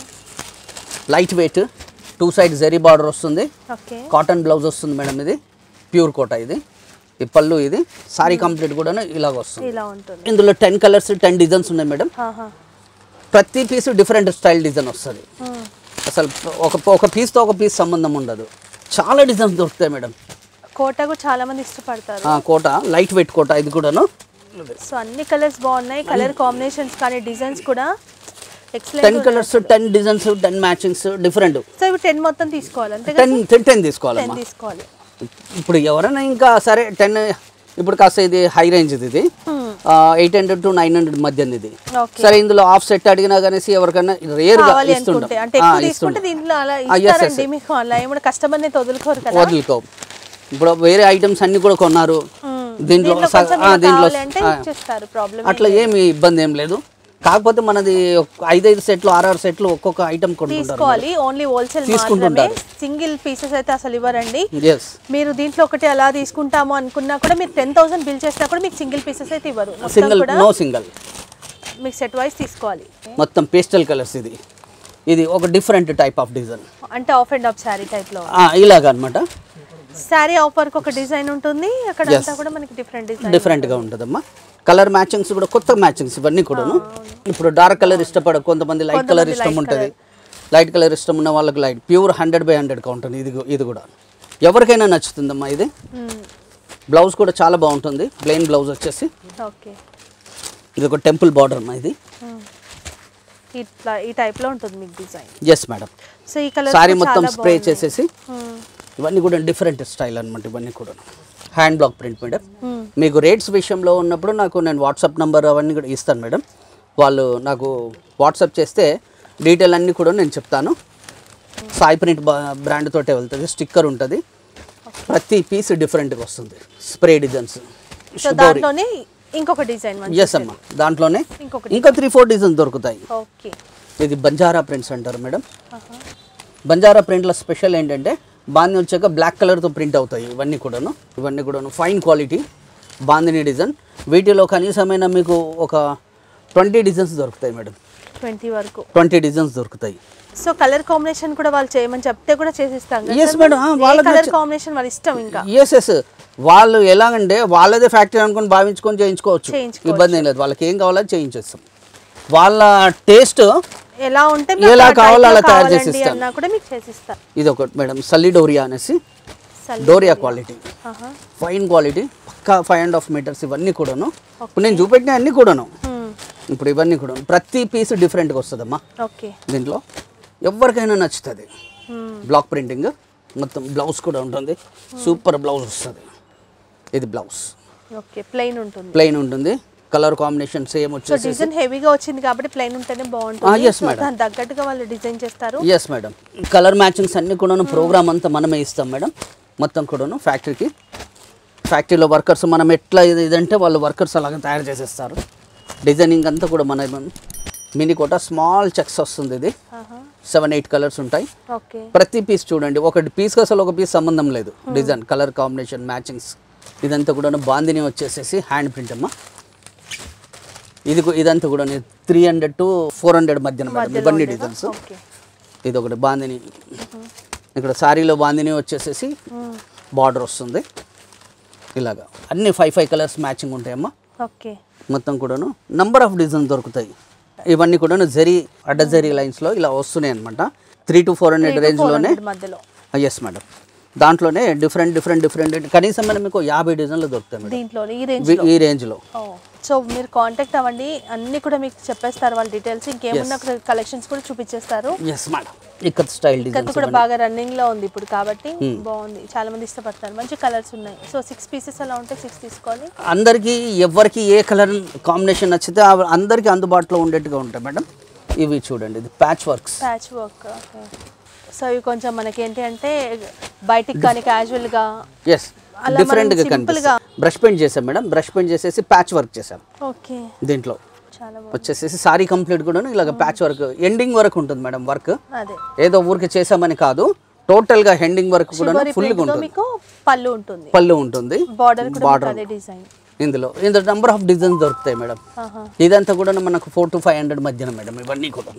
light weight two side zari border వస్తుంది ఓకే కాటన్ బ్లౌజ్ వస్తుంది మేడం ఇది ప్యూర్ కోటా ఇది ఈ పళ్ళు ఇది సారీ కంప్లీట్ కూడా ఇలాగ వస్తుంది ఇలా ఉంటుంది ఇందులో టెన్ కలర్స్ టెన్ డిజైన్స్ ఉన్నాయి మేడం ఆహా. ప్రతి పీస్ డిఫరెంట్ స్టైల్ డిజైన్ వస్తుంది మ్మ్. అసలు ఒక ఒక పీస్తో ఒక పీస్ సంబంధం ఉండదు చాలా డిజైన్స్ దొరుకుతాయి మేడం కోట కూడా చాలా మంది ఇష్టపడతారు ఆ, కోట లైట్ వెయిట్ కోట ఇది కూడాను సో అన్ని కలర్స్ బాగున్నాయి కలర్ కాంబినేషన్స్ కానీ డిజైన్స్ కూడా excellent ten colours ten designs ten matchings different so ఇవి టెన్ మొత్తం తీసుకోవాలి అంతే టెన్ టెన్ టెన్ తీసుకోవాలమ్మా టెన్ తీసుకోవాలి ఇప్పుడు ఎవరైనా ఇంకా సరే టెన్ ఇప్పుడు కాస్త ఇది హై రేంజ్ ఇది eight hundred to nine hundred మధ్య ఇది ఓకే సరే ఇందులో ఆఫ్ సెట్ అడిగినా కనేసి ఎవరికైనా రేర్ గా కావాలి ఇస్తుంటాం అనుకుంటే అంటే ఆ, ఎక్కువ తీసుకుంటే ఇస్తుంటాం దీంట్లో అలా Ah, yes, yes, ఇస్తారండి మీకు అలా ఏమైనా కస్టమర్ ని వదులుకోరు కదా వదులుకో ఇప్పుడు వేరే ఐటమ్స్ అన్ని కూడా కొన్నారు మ్మ్. దీంట్లో దీంట్లో సగ- కొంచెం ఆ, ఇలా దీంట్లో కావాలి అంటే ఆ, ఇచ్చేస్తారు ప్రాబ్లమ్ అట్లా ఏమి ఇబ్బంది ఏం లేదు కాకపోతే మనది ఒక ఐదైదు సెట్లు ఆరారు సెట్లు ఒక్కొక్క ఐటమ్ కొంటుంటారు తీసుకోవాలి ఓన్లీ హోల్సేల్ మాత్రమే తీసుకుంటుంటారు. సింగిల్ పీసెస్ అయితే అసలు ఇవ్వరండి ఎస్ మీరు దీంట్లో ఒకటి అలా తీసుకుంటాము అనుకున్నా కూడా మీరు టెన్ థౌసండ్ బిల్ చేసినా కూడా మీకు సింగిల్ పీసెస్ అయితే ఇవ్వరు మొత్తం సింగిల్ కూడా నో సింగిల్ మీకు సెట్ వైస్ తీసుకోవాలి మొత్తం పేస్టల్ కలర్స్ ఇది ఇది ఒక డిఫరెంట్ టైప్ ఆఫ్ డిజైన్ అంటే half and half sari type లో ఇలాగ అనమాట శారీ ఆఫ్ వర్క్ ఒక డిజైన్ ఉంటుంది అక్కడ అంతా కూడా మనకి డిఫరెంట్ డిజైన్ డిఫరెంట్గా ఉంటుందమ్మా కలర్ మ్యాచింగ్స్ కూడా కొత్త మ్యాచింగ్స్ ఇవన్నీ కూడాను ఇప్పుడు డార్క్ కలర్ ఇష్టపడ కొంతమంది లైట్ కలర్ ఇష్టం ఉంటుంది లైట్ కలర్ ఇష్టం ఉన్న వాళ్ళకి light pure hundred by hundred ఉంటుంది ఇది ఇది కూడా ఎవరికైనా నచ్చుతుందమ్మా ఇది బ్లౌజ్ కూడా చాలా బాగుంటుంది ప్లెయిన్ బ్లౌజ్ వచ్చేసి ఓకే ఇది ఒక టెంపుల్ బార్డర్ అమ్మా ఇది ఇట్లా ఈ టైప్ లో ఉంటుంది మీకు డిజైన్ ఎస్ మేడం సో ఈ కలర్ సారీ మొత్తం స్ప్రే చేసేసి ఇవన్నీ కూడా డిఫరెంట్ స్టైల్ అనమాట ఇవన్నీ కూడా హ్యాండ్ బ్లాక్ ప్రింట్ మేడం మీకు రేట్స్ విషయంలో ఉన్నప్పుడు నాకు నేను వాట్సాప్ నెంబర్ అవన్నీ కూడా ఇస్తాను మేడం వాళ్ళు నాకు వాట్సాప్ చేస్తే డీటెయిల్ అన్నీ కూడా నేను చెప్తాను సాయి ప్రింట్ బ్రాండ్ తోటే వెళ్తుంది స్టిక్కర్ ఉంటుంది ప్రతి పీస్ డిఫరెంట్గా వస్తుంది స్ప్రే డిజైన్స్ సో దాంట్లోనే ఇంకొక డిజైన్ ఎస్ అమ్మా దాంట్లోనే ఇంకొకటి ఇంకా త్రీ ఫోర్ డిజైన్స్ దొరుకుతాయి ఓకే ఇది బంజారా ప్రింట్స్ అంటారు మేడం బంజారా ప్రింట్లో స్పెషల్ ఏంటంటే బాంది వచ్చాక బ్లాక్ కలర్తో ప్రింట్ అవుతాయి ఇవన్నీ కూడాను ఇవన్నీ కూడాను ఫైన్ క్వాలిటీ బాందిని డిజైన్ వీటిలో కనీసమైన మీకు ఒక ట్వంటీ డిజైన్స్ దొరుకుతాయి మేడం ట్వంటీ వరకు ట్వంటీ డిజైన్స్ దొరుకుతాయి సో కలర్ కాంబినేషన్ కూడా వాళ్ళు చేయమని చెప్తే కూడా చేసిస్తాం కదా ఎస్ మేడం వాళ్ళకి కలర్ కాంబినేషన్ వాళ్ళ ఇష్టం ఇంకా ఎస్ ఎస్ వాళ్ళు ఎలాగంటే వాళ్ళదే ఫ్యాక్టరీ అనుకుని భావించుకొని చేయించుకోవచ్చు చేయించుకోవచ్చు. ఇబ్బంది ఏం లేదు వాళ్ళకి ఏం కావాలో అది చేయించేస్తాం వాళ్ళ టేస్ట్ ఎలా ఉంటే ఎలా మీకు ఆ కావాలో type లో అలా తయారు కావాలండి చేసిస్తాను. అన్నా కూడా మీకు చేసిస్తారు ఇది ఒకటి మేడం సల్లిడోరియా అనేసి సల్- డోరియా క్వాలిటీ ఆహా. ఫైన్ క్వాలిటీ పక్కా ఫైవ్ అండ్ హాఫ్ మీటర్స్ ఇవన్నీ కూడాను ఇప్పుడు నేను చూపెట్టిన అన్ని కూడాను Hmm. ఇప్పుడు ఇవన్నీ కూడా ప్రతి పీస్ డిఫరెంట్గా వస్తుందమ్మా ఓకే దీంట్లో ఎవరికైనా నచ్చుతుంది Hmm. బ్లాక్ ప్రింటింగ్ మొత్తం బ్లౌజ్ కూడా ఉంటుంది సూపర్ బ్లౌజ్ వస్తుంది ఇది బ్లౌజ్ ఓకే ప్లెయిన్ ఉంటుంది ప్లెయిన్ ఉంటుంది కలర్ కాంబినేషన్ సేమ్ సో వచ్చేసి డిజైన్ హెవీగా వచ్చింది కాబట్టి ప్లెయిన్ ఉంటేనే బాగుంటుంది yes, సో madam. దాని తగ్గట్టుగా వాళ్ళు డిజైన్ చేస్తారు ఎస్ మేడం కలర్ మ్యాచింగ్స్ అన్ని కూడాను ప్రోగ్రామ్ అంతా మనమే ఇస్తాం మేడం మొత్తం కూడాను ఫ్యాక్టరీకి ఫ్యాక్టరీలో వర్కర్స్ మనం ఎట్లా ఇది ఇదంటే వాళ్ళు వర్కర్స్ అలాగే తయారు చేసేస్తారు డిజైనింగ్ అంతా కూడా మన మినీ కోట స్మాల్ చెక్స్ వస్తుంది ఇది ఆహా. సెవెన్ ఎయిట్ కలర్స్ ఉంటాయి ఓకే ప్రతి పీస్ చూడండి ఒకటి పీస్కి అసలు ఒక పీస్ సంబంధం లేదు డిజైన్ కలర్ కాంబినేషన్ మ్యాచింగ్స్ ఇదంతా కూడా బాందిని వచ్చేసేసి హ్యాండ్ ప్రింట్ అమ్మా ఇది కూ- ఇదంతా కూడా three hundred to four hundred మధ్యన మేడం ఇవన్నీ డిజైన్స్ ఓకే ఇది ఒకటి బాందిని ఇక్కడ శారీలో బాందిని వచ్చేసేసి బార్డర్ వస్తుంది ఇలాగా అన్ని ఫైవ్ ఫైవ్ కలర్స్ మ్యాచింగ్ ఉంటాయమ్మా ఓకే మొత్తం కూడాను నంబర్ ఆఫ్ డిజైన్స్ దొరుకుతాయి ఇవన్నీ కూడాను జరీ అడ్డ జరీ లైన్స్లో ఇలా వస్తున్నాయి అనమాట త్రీ టు ఫోర్ హండ్రెడ్ రేంజ్లోనే మధ్యలో ఎస్ మేడం దాంట్లోనే డిఫరెంట్ డిఫరెంట్ డిఫరెంట్ కనీసం మనం మీకు యాభై డిజైన్లు దొరుకుతాయి మేడం దీంట్లో ఈ రేంజ్ వి- ఈ రేంజ్లో సో మీరు కాంటాక్ట్ అవ్వండి అన్ని కూడా మీకు చెప్పేస్తారు వాళ్ళ డీటెయిల్స్ ఇంకేమున్నా కలెక్షన్స్ కూడా చూపించేస్తారు ఎస్ మేడం ఇక్కడ స్టైల్ ఇక్కడ డిజైన్స్ కూడా బాగా రన్నింగ్ లో ఉంది ఇప్పుడు కాబట్టి బాగుంది చాలా మంది ఇష్టపడతారు మంచి కలర్స్ ఉన్నాయి సో సిక్స్ పీసెస్ అలా ఉంటే సిక్స్ తీసుకోవాలి అందరికీ ఎవరికి ఏ కలర్ కాంబినేషన్ నచ్చితే ఆ- అందరికీ అందుబాటులో ఉండేట్టుగా ఉంటాయి మేడం ఇవి చూడండి ఇది patch works patch work so ఇవి కొంచెం మనకి ఏంటి అంటే బయటికి కానీ casual గా ఎస్ డిఫరెంట్గా కనిపిస్తుంది బ్రష్ పెయింట్ చేసాం మేడం బ్రష్ పెయింట్ చేసేసి ప్యాచ్ వర్క్ చేసాం ఓకే దీంట్లో చాలా బాగుంది వచ్చేసేసి సారీ కంప్లీట్ కూడా ఇలాగ ప్యాచ్ వర్క్ ఎండింగ్ వరకు ఉంటుంది మేడం వర్క్ అదే ఏదో ఊరికి చేసామని కాదు టోటల్గా ఎండింగ్ వరకు కూడా చివరి ఫుల్గా print తో ఉంటుంది మీకు పళ్ళు ఉంటుంది పళ్ళు ఉంటుంది బార్డర్ కూడా మీకు Border. అదే డిజైన్ ఇందులో ఇందులో నెంబర్ ఆఫ్ డిజైన్స్ దొరుకుతాయి మేడం ఇదంతా కూడా మనకు ఫోర్ టు ఫైవ్ హండ్రెడ్ మధ్యన మేడం ఇవన్నీ కూడా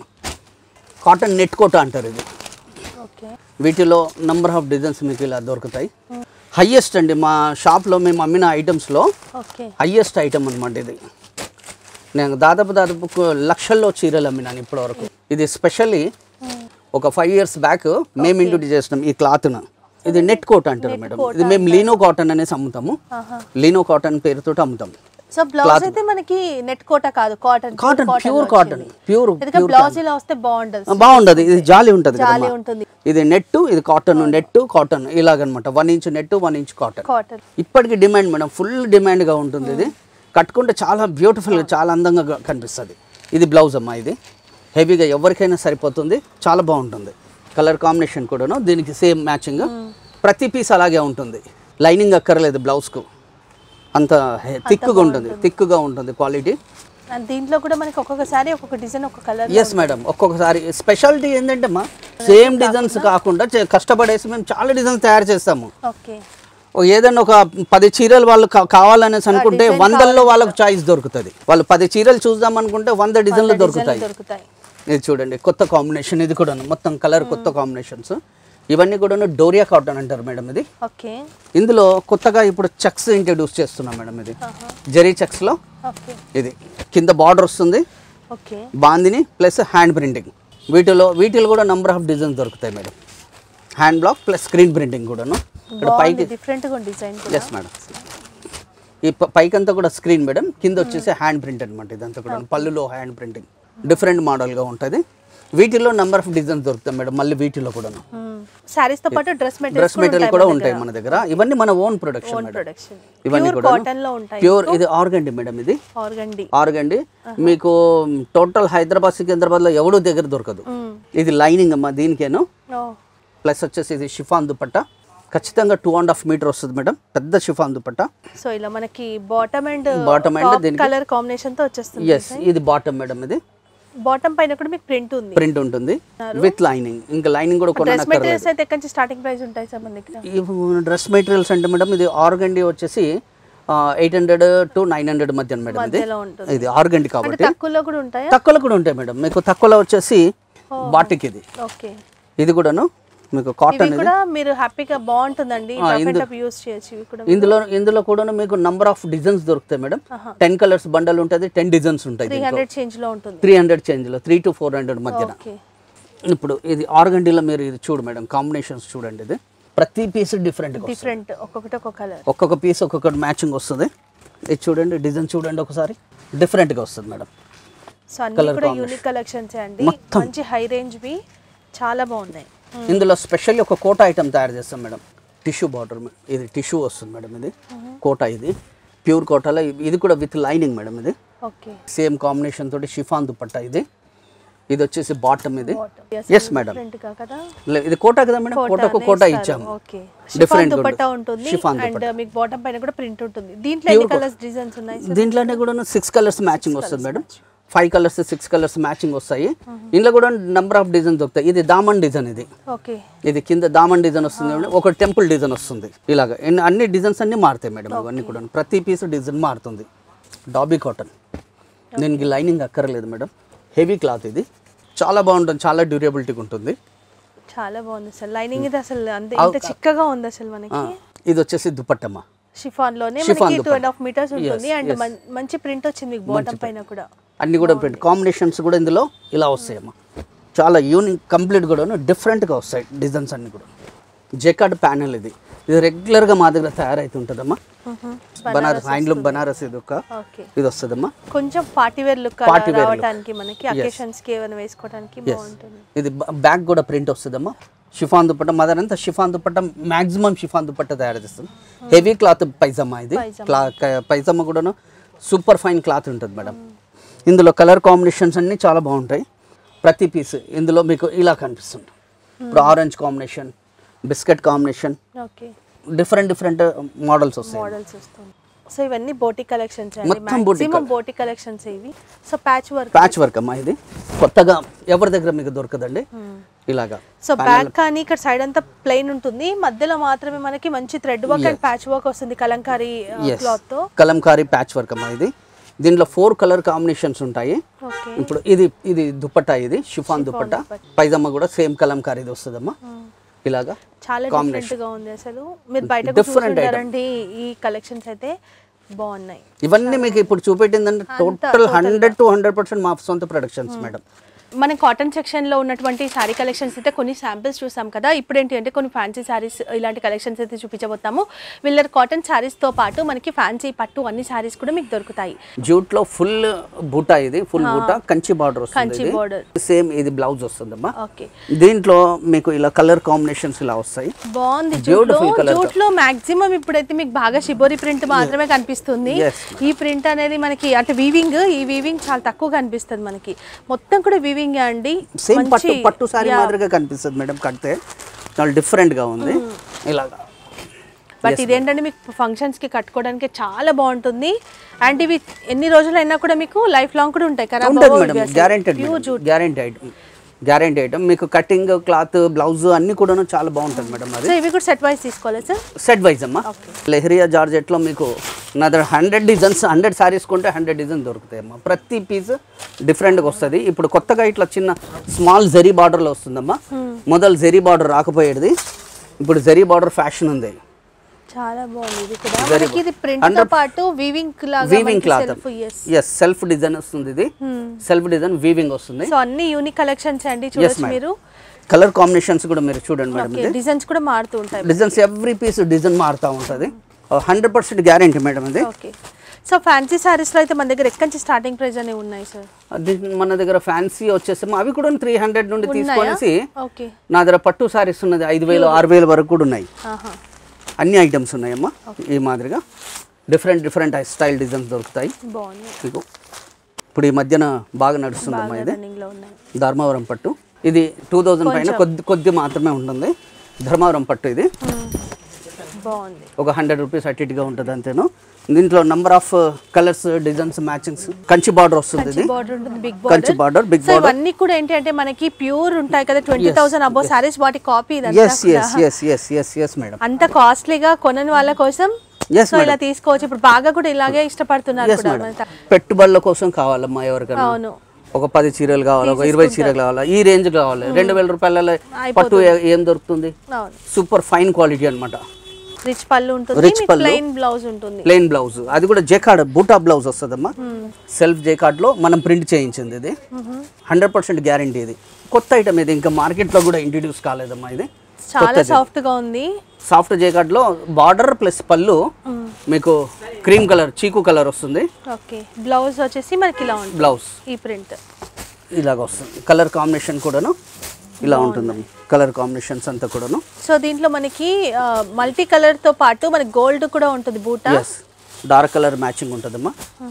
కాటన్ నెట్ కోట అంటారు ఇది ఓకే వీటిలో నంబర్ ఆఫ్ డిజైన్స్ మీకు ఇలా దొరుకుతాయి హయ్యెస్ట్ అండి మా షాప్లో మేము అమ్మిన ఐటమ్స్లో ఓకే హయ్యెస్ట్ ఐటమ్ అనమాట ఇది నేను దాదాపు దాదాపు ఒక లక్షల్లో చీరలు అమ్మినాను ఇప్పటివరకు ఇది స్పెషల్లీ ఒక ఫైవ్ ఇయర్స్ బ్యాక్ మేము ఇంట్రొడ్యూస్ చేసినాం ఈ క్లాత్ను ఇది నెట్ కోట్ అంటారు మేడం ఇది మేము లీనో కాటన్ అనేసి అమ్ముతాము ఆహా. లీనో కాటన్ పేరుతో అమ్ముతాం సో బ్లౌజ్ అయితే మనకి నెట్ కోట కాదు cotton cotton pure cotton pure ఎందుకంటే బ్లౌజ్ ఇలా వస్తే బాగుండదు బాగుండదు ఇది జాలి ఉంటుంది జాలి కదమ్మా. ఉంటుంది ఇది నెట్ ఇది కాటన్ నెట్ కాటన్ ఇలాగనమాట one inch net one inch cotton cotton ఇప్పటికి డిమాండ్ మేడం ఫుల్ డిమాండ్గా ఉంటుంది ఇది కట్టుకుంటే చాలా బ్యూటిఫుల్గా చాలా అందంగా గా- కనిపిస్తుంది ఇది బ్లౌజ్ అమ్మా ఇది హెవీగా ఎవరికైనా సరిపోతుంది చాలా బాగుంటుంది కలర్ కాంబినేషన్ కూడాను దీనికి సేమ్ మ్యాచింగ్ ప్రతి పీస్ అలాగే ఉంటుంది లైనింగ్ అక్కర్లేదు బ్లౌజ్కు అంత థిక్గా ఉంటుంది థిక్గా ఉంటుంది క్వాలిటీ అండ్ దీంట్లో కూడా మనకి ఒక్కొక్కసారి ఒక్కొక్క డిజైన్ ఒక్కొక్క కలర్ ఎస్ మేడం ఒక్కొక్కసారి స్పెషాలిటీ ఏంటంటే అమ్మా సేమ్ డిజైన్స్ కాకుండా చే- కష్టపడేసి మేము చాలా డిజైన్స్ తయారు చేస్తాము ఓకే ఓ ఏదైనా ఒక పది చీరలు వాళ్ళు కా- కావాలనేసి అనుకుంటే వందల్లో వాళ్ళకు చాయిస్ దొరుకుతుంది వాళ్ళు పది చీరలు చూద్దాం అనుకుంటే వంద డిజైన్లు దొరుకుతాయి దొరుకుతాయి ఇది చూడండి కొత్త కాంబినేషన్ ఇది కూడా మొత్తం కలర్ కొత్త కాంబినేషన్స్ ఇవన్నీ కూడా డోరియా కాటన్ అంటారు మేడం ఇది ఓకే ఇందులో కొత్తగా ఇప్పుడు చెక్స్ ఇంట్రడ్యూస్ చేస్తున్నాం మేడం ఇది జెరీ చెక్స్లో ఓకే ఇది కింద బార్డర్ వస్తుంది okay bandhani plus hand printing వీటిలో వీటిలో కూడా నంబర్ ఆఫ్ డిజైన్స్ దొరుకుతాయి madam hand block plus screen printing కూడాను ఇక్కడ పైకి డిఫరెంట్ గా డిజైన్ కూడా ఎస్ మేడం ఈ ప- పైకంతా కూడా స్క్రీన్ మేడం కింద వచ్చేసి హ్యాండ్ ప్రింట్ అనమాట ఇదంతా కూడా పళ్ళులో హ్యాండ్ ప్రింటింగ్ డిఫరెంట్ మోడల్గా ఉంటుంది వీటిలో నంబర్ ఆఫ్ డిజైన్స్ దొరుకుతాయి మేడం మళ్ళీ వీటిలో కూడాను సారీస్ తో పాటు డ్రెస్ మెటీరియల్స్ డ్రెస్ మెటీరియల్ కూడా ఉంటాయి మన దగ్గర ఇవన్నీ మన ఓన్ ప్రొడక్షన్ మేడం ప్రొడక్షన్ ఇవన్నీ ప్యూర్ కూడా కాటన్ లో ఉంటాయి ప్యూర్ ఇది ఆర్గండి మేడం ఇది ఆర్గండి ఆర్గండి మీకు టోటల్ హైదరాబాద్ సికింద్రాబాద్లో ఎవడూ దగ్గర దొరకదు ఇది లైనింగ్ అమ్మా దీనికేను ఓ ప్లస్ వచ్చేసి ఇది షిఫాన్ దుపట్టా ఖచ్చితంగా టూ అండ్ హాఫ్ మీటర్ వస్తుంది మేడం పెద్ద షిఫాన్ దుపట్టా సో ఇలా మనకి బాటమ్ అండ్ Bottom and దీనికి- కలర్ కాంబినేషన్ తో వచ్చేస్తుంది ఎస్ ఇది బాటమ్ మేడం ఇది బాటమ్ పైన కూడా మీకు ప్రింట్ ఉంది ప్రింట్ ఉంటుంది విత్ లైనింగ్ ఇంకా లైనింగ్ కూడా డ్రెస్ కొనక్కర్లేదు మెటీరియల్స్ అయితే ఎక్కడి నుంచి స్టార్టింగ్ ప్రైస్ ఉంటాయి సార్ మన దగ్గర ఈ డ్రెస్ మెటీరియల్స్ అంటే మేడం ఇది ఆర్గండి వచ్చేసి eight hundred to nine hundred మధ్య మేడం ఇది మధ్యలో ఉంటుంది ఇది ఆర్గండి అంటే కాబట్టి తక్కువలో కూడా ఉంటాయా తక్కువలో కూడా ఉంటాయి మేడం మీకు తక్కువలో వచ్చేసి బాటిక్ ఇది ఓకే ఇది కూడాను మీకు కాటన్ ఇవి కూడా మీరు హ్యాపీగా బాగుంటుందండి రఫ్ అండ్ టఫ్ యూస్ చేయొచ్చు ఇవి కూడా ఇందులో ఇందులో కూడా మీకు నంబర్ ఆఫ్ డిజైన్స్ దొరుకుతాయి మేడం టెన్ కలర్స్ బండల్ ఉంటుంది టెన్ డిజైన్స్ ఉంటాయి త్రీ హండ్రెడ్ చేంజ్ లో ఉంటుంది త్రీ హండ్రెడ్ చేంజ్లో త్రీ టు ఫోర్ హండ్రెడ్ మధ్యన ఓకే ఇప్పుడు ఇది ఆర్గండిలో మీరు ఇది చూడు మేడం కాంబినేషన్స్ చూడండి ఇది ప్రతి పీస్ డిఫరెంట్గా డిఫరెంట్ ఒక్కొక్కటి ఒక్కొక్క కలర్ ఒక్కొక్క పీస్ ఒక్కొక్కటి మ్యాచింగ్ వస్తుంది ఇది చూడండి డిజైన్ చూడండి ఒకసారి డిఫరెంట్గా వస్తుంది మేడం సో అన్ని కూడా యూనిక్ కలెక్షన్స్ అండి మంచి హై రేంజ్ వి చాలా బాగున్నాయి ఇందులో స్పెషల్లీ ఒక కోట ఐటమ్ తయారు చేస్తాం మేడం టిష్యూ బార్డర్ ఇది టిష్యూ వస్తుంది మేడం ఇది కోట ఇది ప్యూర్ కోటాలో ఇది కూడా విత్ లైనింగ్ మేడం ఇది ఓకే సేమ్ కాంబినేషన్ తోటి షిఫాన్ దుపట్టా ఇది ఇది వచ్చేసి బాటమ్ ఇది ఎస్ మేడం డిఫరెంట్ గా కదా లే- ఇది కోట కదా మేడం కోటకు కోట ఇచ్చాము ఓకే Different షిఫాన్ గా దుపట్టా ఉంటుంది. ఉంటుంది Chiffon అండ్ మీకు బాటమ్ పైన కూడా ప్రింట్ ఉంటుంది దీంట్లో ఎన్ని కలర్స్ డిజైన్స్ ఉన్నాయి సార్ దీంట్లోనే కూడా సిక్స్ కలర్స్ మ్యాచింగ్ వస్తుంది madam five colours six colours matching వస్తాయి ఇందులో కూడా నెంబర్ ఆఫ్ డిజైన్ దొరుకుతాయి ఇది దామన్ డిజైన్ ఇది ఓకే ఇది కింద దామన్ డిజైన్ వస్తుంది మేడం ఒక టెంపుల్ డిజైన్ వస్తుంది ఇలాగ ఎన్ని- అన్ని డిజైన్స్ అన్ని మారుతాయి మేడం ఇవన్నీ కూడా ప్రతి పీస్ డిజైన్ మారుతుంది డాబీ కాటన్ దీనికి లైనింగ్ అక్కర్లేదు మేడం హెవీ క్లాత్ ఇది చాలా బాగుంటుంది చాలా డ్యూరబిలిటీగా ఉంటుంది చాలా బాగుంది సార్ లైనింగ్ ఇది అసలు అంత ఇంత చిక్కగా ఉంది అసలు మనకి ఆ, ఇది వచ్చేసి దుపట్టమ్మ షిఫాన్ లోనే Chiffon మనకి two dupatta. And half meters ఉంటుంది అండ్ మంచి ప్రింట్ వచ్చింది మీకు బాటమ్ పైన కూడా అన్ని కూడా ప్రింట్ కాంబినేషన్స్ కూడా ఇందులో ఇలా వస్తాయమ్మా చాలా యూనిక్ కంప్లీట్ కూడా డిఫరెంట్గా వస్తాయి డిజైన్స్ అన్ని కూడా జెకార్డ్ ప్యానెల్ ఇది ఇది రెగ్యులర్గా మా దగ్గర తయారైతుంటుందమ్మా బనారస్ హ్యాండ్లూమ్ బనారస్ ఇది ఒక ఓకే ఇది వస్తుందమ్మా కొంచెం party wear look Party wear look. రావడానికి మనకి అకేషన్స్ కి ఏమైనా వేసుకోవడానికి బాగుంటుంది ఇది బ్యాక్ కూడా ప్రింట్ వస్తుందమ్మా షిఫాన్ దుపట్ట మదర్ అంతా chiffon dupatta maximum chiffon dupatta తయారు చేస్తుంది హెవీ క్లాత్ పైజామా ఇది క్లా క- పైజామా కూడాను సూపర్ ఫైన్ క్లాత్ ఉంటుంది మేడం ఇందులో కలర్ కాంబినేషన్స్ అన్నీ చాలా బాగుంటాయి ప్రతి పీస్ ఇందులో మీకు ఇలా కనిపిస్తుంది ఇప్పుడు orange combination biscuit combination okay different different models వస్తాయి మోడల్స్ వస్తుంది సో ఇవన్నీ బోటి కలెక్షన్స్ అండి మొత్తం boutique మాక్సిమం బోటి కలెక్షన్స్ ఇవి so patch work patch work అమ్మా ఇది కొత్తగా ఎవరి దగ్గర మీకు దొరకదండి ఇలాగా సో బ్యాక్ కానీ ఇక్కడ సైడ్ అంతా ప్లెయిన్ ఉంటుంది మధ్యలో మాత్రమే మనకి మంచి thread work and patch work వస్తుంది కలంకారీ క్లాత్ తో కలంకారీ ప్యాచ్ వర్క్ అమ్మా ఇది దీంట్లో ఫోర్ కలర్ కాంబినేషన్స్ ఉంటాయి ఓకే ఇప్పుడు ఇది ఇది దుపట్టా ఇది షిఫాన్ దుపట్టా పైజామా కూడా సేమ్ కలంకారీది వస్తుందమ్మా ఇలాగా చాలా డిఫరెంట్ గా ఉంది అసలు మీరు బయట Different చూసుకుంటారండి ఈ కలెక్షన్స్ అయితే బాగున్నాయి ఇవన్నీ మీకు ఇప్పుడు చూపెట్టిందంటే total hundred to hundred percent మా సొంత ప్రొడక్షన్స్ మేడం మనం కాటన్ సెక్షన్ లో ఉన్నటువంటి శారీ కలెక్షన్స్ అయితే కొన్ని శాంపిల్స్ చూసాం కదా ఇప్పుడు ఏంటి అంటే కొన్ని ఫ్యాన్సీ శారీస్ ఇలాంటి కలెక్షన్స్ అయితే చూపించబోతాము వీళ్ళ కాటన్ శారీస్ తో పాటు మనకి ఫ్యాన్సీ పట్టు అన్ని శారీస్ కూడా మీకు దొరుకుతాయి జూట్ లో ఫుల్ బూటా ఇది ఫుల్ బూటా కంచి బార్డర్ కంచి వస్తుంది border. సేమ్ ఇది బ్లౌజ్ వస్తుందమ్మా ఓకే దీంట్లో మీకు ఇలా కలర్ కాంబినేషన్స్ ఇలా వస్తాయి బాగుంది జూట్ లో Beautiful colour జూట్ లో మాక్సిమం ఇప్పుడైతే మీకు బాగా షిబోరి ప్రింట్ మాత్రమే కనిపిస్తుంది Yes. ఈ ప్రింట్ అనేది మనకి అంటే వీవింగ్ ఈ వీవింగ్ చాలా తక్కువ కనిపిస్తుంది మనకి మొత్తం కూడా వీవింగ్ అండి సేమ్ పట్టు మంచి- పట్టు సారీ మాదిరిగా కనిపిస్తుంది మేడం కడితే చాలా different గా ఉంది ఇలాగా బట్ ఇదేంటంటే మీకు ఫంక్షన్స్ కి కట్టుకోవడానికి చాలా బాగుంటుంది అండ్ ఇవి ఎన్ని రోజులైనా కూడా మీకు లైఫ్ లాంగ్ కూడా ఉంటాయి ఖరాబ్ ఉంటుంది అవ్వవు మేడం ఇవి అసలు. Guaranteed Pure jute. Guarantee item guarantee item మీకు కటింగ్ క్లాత్ బ్లౌజ్ అన్ని కూడా చాలా బాగుంటుంది మేడం అది సో ఇవి కూడా సెట్ వైస్ తీసుకోవాలి సార్ సెట్ వైజ్ అమ్మా లెహరియా జార్జెట్లో మీకు నా దగ్గర హండ్రెడ్ డిజైన్స్ హండ్రెడ్ శారీస్ కొంటే హండ్రెడ్ డిజైన్ దొరుకుతాయి అమ్మా ప్రతి పీస్ డిఫరెంట్గా వస్తుంది ఇప్పుడు కొత్తగా ఇట్లా చిన్న స్మాల్ జరీ బార్డర్లో వస్తుందమ్మా మొదలు జరీ బార్డర్ రాకపోయేది ఇప్పుడు జరీ బార్డర్ ఫ్యాషన్ ఉంది చాలా బాగుంది ఇది కూడా మనకి ఇది ప్రింట్ తో Under- పాటు వీవింగ్ లాగా weaving cloth self yes yes self design వస్తుంది ఇది సెల్ఫ్ డిజైన్ వీవింగ్ వస్తుంది సో అన్ని యూనిక్ కలెక్షన్స్ అండి చూడొచ్చు madam. మీరు కలర్ కాంబినేషన్స్ కూడా మీరు చూడండి మేడం ఓకే డిజైన్స్ కూడా మారుతూ ఉంటాయి డిజైన్స్ ఎవ్రీ పీస్ డిజైన్ మారుతూ ఉంటుంది హండ్రెడ్ పర్సెంట్ గ్యారంటీ మేడం ఇది ఓకే సో ఫ్యాన్సీ సారీస్ లో అయితే మన దగ్గర ఎక్కడి నుంచి స్టార్టింగ్ ప్రైస్ అనేవి ఉన్నాయి సార్ అది మన దగ్గర ఫ్యాన్సీ వచ్చేసి అవి కూడా త్రీ హండ్రెడ్ నుండి తీసుకొనేసి ఓకే నా దగ్గర పట్టు సారీస్ ఉన్నది ఐదు వేలు ఆరు వేలు వరకు కూడా ఉన్నాయి ఆహా అన్ని ఐటమ్స్ ఉన్నాయమ్మా ఈ మాదిరిగా డిఫరెంట్ డిఫరెంట్ స్టైల్ డిజైన్స్ దొరుకుతాయి బాగుంది మీకు ఇప్పుడు ఈ మధ్యన బాగా నడుస్తుందమ్మా ఇది రన్నింగ్ లో ఉన్నాయి ధర్మవరం పట్టు ఇది టూ థౌజండ్ పైన కొద్ది కొద్ది మాత్రమే ఉంటుంది ధర్మవరం పట్టు ఇది బాగుంది ఒక హండ్రెడ్ రూపీస్ అటు ఇటుగా ఉంటుంది అంతేను దీంట్లో number of colours designs matchings Kanchi border వస్తుంది ఇది బార్డర్ ఉంటుంది big Kanchi border border big so border ఇవన్నీ కూడా ఏంటి అంటే మనకి ప్యూర్ ఉంటాయి కదా ట్వంటీ థౌసండ్ అబౌవ్ సారీస్ వాటి copy yes yes yes yes yes yes madam అంత కాస్ట్లీగా కొనని వాళ్ళ కోసం Yes, సో ఇలా తీసుకోవచ్చు ఇప్పుడు బాగా కూడా ఇలాగే ఇష్టపడుతున్నారు ఎస్ కూడా మేడం మన- పెట్టుబడుల కోసం కావాలమ్మా ఎవరికైనా అవును ఒక పది చీరలు కావాలి ఒక ఇరవై చీరలు కావాలి ఈ రేంజ్ కావాలి రెండు వేల రూపాయల పట్టు ఏ- ఏం దొరుకుతుంది అవును సూపర్ ఫైన్ క్వాలిటీ అన్నమాట రిచ్ పళ్ళు ఉంటుంది Rich మీకు పళ్ళు. ప్లెయిన్ బ్లౌజ్ ఉంటుంది ప్లెయిన్ బ్లౌజ్ అది కూడా జేకార్డ్ బూటా బ్లౌజ్ వస్తుందమ్మా సెల్ఫ్ జేకార్డ్ లో మనం ప్రింట్ చేయించింది ఇది హండ్రెడ్ పర్సెంట్ గ్యారంటీ ఇది కొత్త ఐటమ్ ఇది ఇంకా మార్కెట్ లో కూడా ఇంట్రడ్యూస్ కాలేదమ్మా ఇది చాలా సాఫ్ట్ గా ఉంది సాఫ్ట్ జేకార్డ్ లో బార్డర్ ప్లస్ పళ్ళు మీకు క్రీమ్ కలర్ చీకు కలర్ వస్తుంది ఓకే బ్లౌజ్ వచ్చేసి మనకి ఇలా ఉంటుంది బ్లౌజ్ ఈ ప్రింట్ ఇలాగ వస్తుంది కలర్ కాంబినేషన్ కూడాను ఇలా ఉంటుందమ్మా కలర్ కాంబినేషన్స్ అంతా కూడాను సో దీంట్లో మనకి మల్టీ కలర్ తో పాటు మనకి గోల్డ్ కూడా ఉంటుంది బూటా ఎస్ డార్క్ కలర్ మ్యాచింగ్ ఉంటుందమ్మా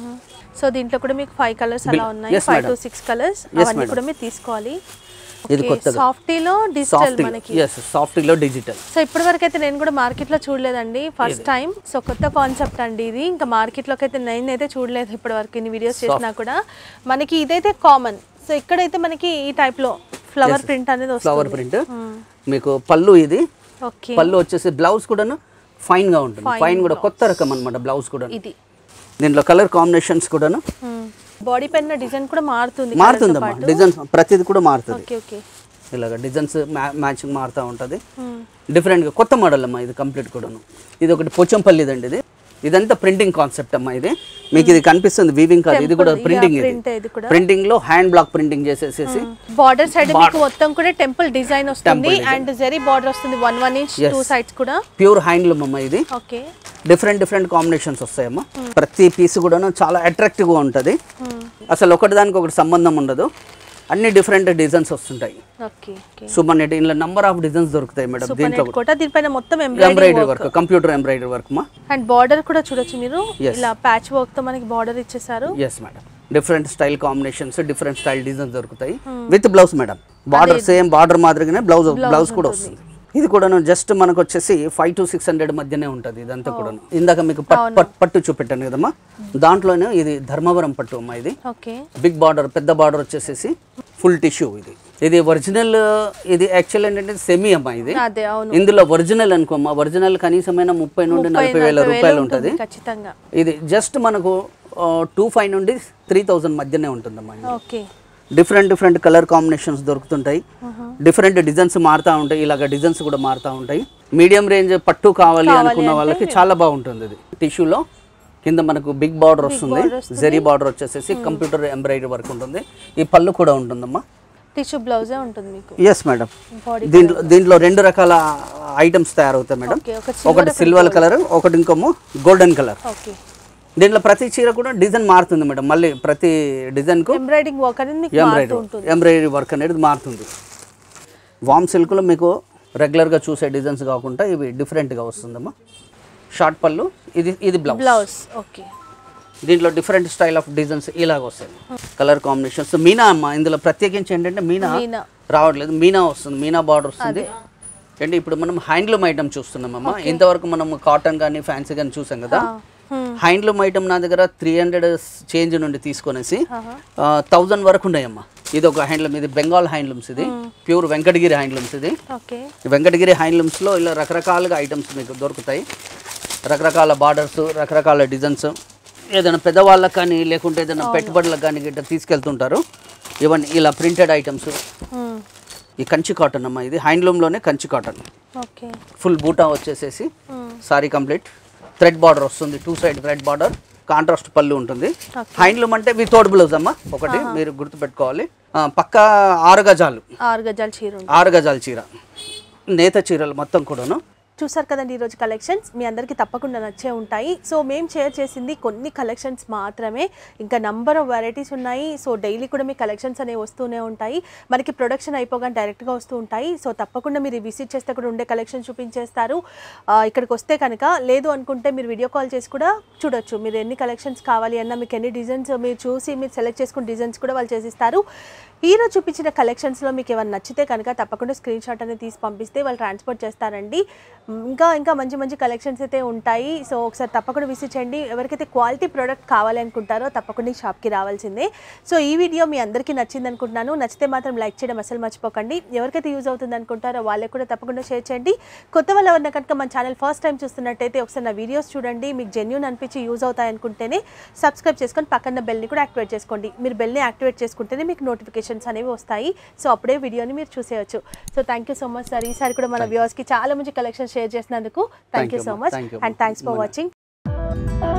సో దీంట్లో కూడా మీకు ఫైవ్ కలర్స్ అలా ఉన్నాయి yes, five madam. To six colours Yes, అవన్నీ madam. కూడా మీరు తీసుకోవాలి ఇది కొత్తగా. సాఫ్టీలో డిజిటల్ సాఫ్ట్ మనకి ఎస్ సాఫ్ట్లో డిజిటల్ సో ఇప్పటి వరకు అయితే నేను కూడా మార్కెట్ లో చూడలేదండి ఫస్ట్ టైం సో కొత్త కాన్సెప్ట్ అండి ఇది ఇంకా మార్కెట్ లోకి అయితే నేను అయితే చూడలేదు ఇప్పటి వరకు ఇన్ని వీడియోస్ చేసినా కూడా మనకి ఇదైతే కామన్ సో ఇక్కడైతే మనకి ఈ టైప్ లో ఫ్లవర్ ప్రింట్ అనేది ఫ్లవర్ వస్తుంది ప్రింట్ మీకు పళ్ళు ఇది ఓకే పళ్ళు వచ్చేసి బ్లౌజ్ కూడాను ఫైన్ గా ఉంటుంది ఫైన్ కూడా కొత్త రకం అన్నమాట బ్లౌజ్ కూడా ఇది దీంట్లో కలర్ కాంబినేషన్స్ కూడాను బాడీ పైన డిజైన్ కూడా మారుతుంది మారుతుందమ్మా డిజైన్స్ ప్రతిది కూడా మారుతుంది ఓకే ఓకే ఇలాగ డిజైన్స్ మ్యాచింగ్ మారుతూ ఉంటుంది డిఫరెంట్గా కొత్త మోడల్ అమ్మా ఇది కంప్లీట్ కూడాను ఇది ఒకటి పోచంపల్లిది అండి ఇది ఇదంతా ప్రింటింగ్ కాన్సెప్ట్ అమ్మా ఇది మీకు ఇది కనిపిస్తుంది వీవింగ్ కాదు ఇది కూడా ప్రింటింగ్ ఇది ప్రింట్ ఇది కూడా ప్రింటింగ్ లో హ్యాండ్ బ్లాక్ ప్రింటింగ్ చేసేసేసి బార్డర్ సైడ్ మీకు మొత్తం కూడా టెంపుల్ డిజైన్ వస్తుంది అండ్ జరీ బార్డర్ వస్తుంది one one inch two sides కూడా ప్యూర్ హ్యాండ్లూమ్ అమ్మా ఇది ఓకే డిఫరెంట్ డిఫరెంట్ కాంబినేషన్స్ వస్తాయమ్మా ప్రతి పీస్ కూడాను చాలా అట్రాక్టివ్గా ఉంటుంది అసలు ఒకటి దానికి ఒకటి సంబంధం ఉండదు అన్ని డిఫరెంట్ డిజైన్స్ వస్తుంటాయి ఓకే ఓకే సూపర్ నెట్ ఇందులో నంబర్ ఆఫ్ డిజైన్స్ దొరుకుతాయి మేడం సూపర్ దీంట్లో నెట్ కోట దీనిపైన మొత్తం embroidery embroidery work computer embroidery work మా అండ్ బార్డర్ కూడా చూడొచ్చు మీరు Yes. ఇలా ప్యాచ్ వర్క్ తో మనకి బార్డర్ ఇచ్చేసారు yes madam different style combinations different style designs దొరుకుతాయి with blouse madam border same border మాదిరిగానే బ్లౌజ్ బ్లౌజ్ కూడా వస్తుంది ఇది కూడా జస్ట్ మనకు వచ్చేసి ఫైవ్ టు సిక్స్ హండ్రెడ్ మధ్యనే ఉంటుంది ఇదంతా కూడా ఇందాక మీకు పట్- పట్- పట్టు చూపెట్టాను కదమ్మా దాంట్లోనే ఇది ధర్మవరం పట్టు అమ్మా ఇది ఓకే బిగ్ బార్డర్ పెద్ద బార్డర్ వచ్చేసేసి ఫుల్ టిష్యూ ఇది ఇది ఒరిజినల్ ఇది యాక్చువల్ ఏంటంటే సెమీ అమ్మా ఇది అదే అవును ఇందులో ఒరిజినల్ అనుకోమ్మా ఒరిజినల్ కనీసమైన ముప్పై నుండి నలభై వేల రూపాయలు ఉంటుంది ఖచ్చితంగా ఇది జస్ట్ మనకు టూ ఫైవ్ నుండి త్రీ థౌజండ్ మధ్యనే ఉంటుందమ్మా ఇది. Okay different different colour combinations దొరుకుతుంటాయి డిఫరెంట్ డిజైన్స్ మారుతూ ఉంటాయి ఇలాగ డిజైన్స్ కూడా మారుతూ ఉంటాయి మీడియం రేంజ్ పట్టు కావాలి అనుకున్న వాళ్ళకి చాలా బాగుంటుంది ఇది టిష్యూలో కింద మనకు బిగ్ బార్డర్ వస్తుంది జెరీ బార్డర్ వచ్చేసేసి కంప్యూటర్ ఎంబ్రాయిడరీ వర్క్ ఉంటుంది ఈ పళ్ళు కూడా ఉంటుందమ్మా టిష్యూ బ్లౌజే ఉంటుంది మీకు ఎస్ మేడం బాడీ దీంట్లో దీంట్లో రెండు రకాల ఐటమ్స్ తయారవుతాయి మేడం ఓకే ఒక ఒకటి సిల్వర్ కలర్ ఒకటి ఇంకోమో గోల్డెన్ కలర్ ఓకే దీంట్లో ప్రతి చీర కూడా డిజైన్ మారుతుంది మేడం మళ్ళీ ప్రతి డిజైన్కు ఎంబ్రాయిడింగ్ వర్క్ అనేది మీకు మారుతూ ఎంబ్రాయిడరీ ఉంటుంది ఎంబ్రాయిడరీ వర్క్ అనేది మారుతుంది వామ్ సిల్క్లో మీకు రెగ్యులర్గా చూసే డిజైన్స్ కాకుండా ఇవి డిఫరెంట్గా వస్తుందమ్మా షార్ట్ పళ్ళు ఇది ఇది బ్లౌజ్ బ్లౌజ్ ఓకే దీంట్లో డిఫరెంట్ స్టైల్ ఆఫ్ డిజైన్స్ ఇలాగ వస్తాయి కలర్ కాంబినేషన్స్ మీనా అమ్మ ఇందులో ప్రత్యేకించి ఏంటంటే మీనా మీనా. రావట్లేదు మీనా వస్తుంది మీనా బార్డర్ వస్తుంది అంటే ఇప్పుడు మనం హ్యాండ్లూమ్ ఐటమ్ చూస్తున్నామమ్మా ఇంతవరకు మనం కాటన్ కానీ ఫ్యాన్సీ కానీ చూసాం కదా హ్యాండ్లూమ్ ఐటమ్ నా దగ్గర త్రీ హండ్రెడ్ చేంజ్ నుండి తీసుకొనేసి థౌజండ్ వరకు ఉన్నాయమ్మా ఇది ఒక హ్యాండ్లూమ్ ఇది బెంగాల్ హ్యాండ్లూమ్స్ ఇది ప్యూర్ వెంకటగిరి హ్యాండ్లూమ్స్ ఇది ఓకే ఈ వెంకటగిరి హ్యాండ్లూమ్స్లో ఇలా రకరకాలుగా ఐటమ్స్ మీకు దొరుకుతాయి రకరకాల బార్డర్స్ రకరకాల డిజైన్స్ ఏదైనా పెద్దవాళ్ళకి కానీ లేకుంటే ఏదైనా పెట్టుబడులకు కానీ గిట్ట తీసుకెళ్తుంటారు ఇవన్నీ ఇలా ప్రింటెడ్ ఐటమ్స్ మ్మ్. ఈ కంచి కాటన్ అమ్మా ఇది హ్యాండ్లూమ్లోనే కంచి కాటన్ ఓకే ఫుల్ బూటా వచ్చేసేసి hmm. Sari complete thread border వస్తుంది two side thread border contrast పళ్ళు ఉంటుంది Okay. హ్యాండ్లూమ్ అంటే వితౌట్ బ్లౌజ్ అమ్మా ఒకటి మీరు గుర్తుపెట్టుకోవాలి ఆ, పక్క ఆరు గజాలు ఆరు గజాల చీర ఉంది ఆరు గజాల చీర నేత చీరలు మొత్తం కూడాను చూసారు కదండి ఈరోజు కలెక్షన్స్ మీ అందరికీ తప్పకుండా నచ్చే ఉంటాయి సో మేము షేర్ చేసింది కొన్ని కలెక్షన్స్ మాత్రమే ఇంకా నంబర్ ఆఫ్ వెరైటీస్ ఉన్నాయి సో డైలీ కూడా మీ కలెక్షన్స్ అనేవి వస్తూనే ఉంటాయి మనకి ప్రొడక్షన్ అయిపోగానే డైరెక్ట్గా వస్తూ ఉంటాయి సో తప్పకుండా మీరు విజిట్ చేస్తే కూడా ఉండే కలెక్షన్ చూపించేస్తారు ఆ, ఇక్కడికి వస్తే కనుక లేదు అనుకుంటే మీరు వీడియో కాల్ చేసి కూడా చూడొచ్చు మీరు ఎన్ని కలెక్షన్స్ కావాలి అన్న మీకు ఎన్ని డిజైన్స్ మీరు చూసి మీరు సెలెక్ట్ చేసుకున్న డిజైన్స్ కూడా వాళ్ళు చేసిస్తారు ఈరోజు చూపించిన కలెక్షన్స్లో మీకు ఏమైనా నచ్చితే కనుక తప్పకుండా స్క్రీన్ షాట్ అనేది తీసి పంపిస్తే వాళ్ళు ట్రాన్స్పోర్ట్ చేస్తారండి మ్, ఇంకా ఇంకా మంచి మంచి కలెక్షన్స్ అయితే ఉంటాయి సో ఒకసారి తప్పకుండా విజిట్ చేయండి ఎవరికైతే క్వాలిటీ ప్రోడక్ట్ కావాలి అనుకుంటారో తప్పకుండా ఈ షాప్కి రావాల్సిందే సో ఈ వీడియో మీ అందరికీ నచ్చింది అనుకుంటున్నాను నచ్చితే మాత్రం లైక్ చేయడం అసలు మర్చిపోకండి ఎవరికైతే యూజ్ అవుతుంది అనుకుంటారో వాళ్ళకి కూడా తప్పకుండా షేర్ చేయండి కొత్త వాళ్ళు ఎవరైనా కనుక మన ఛానల్ ఫస్ట్ టైం చూస్తున్నట్టయితే ఒకసారి నా వీడియోస్ చూడండి మీకు జెన్యున్ అనిపించి యూజ్ అవుతాయి అనుకుంటేనే సబ్స్క్రైబ్ చేసుకొని పక్కన బెల్ని కూడా యాక్టివేట్ చేసుకోండి మీరు బెల్ని యాక్టివేట్ చేసుకుంటేనే మీకు నోటిఫికేషన్స్ అనేవి వస్తాయి సో అప్పుడే వీడియోని మీరు చూసేయచ్చు so thank you so much sir ఈసారి కూడా మన వ్యూవర్స్కి చాలా మంచి కలెక్షన్ షేర్ చేసినందుకు thank you you, so ma'am. Much Thank you, and ma'am. Thanks for మన- వాచింగ్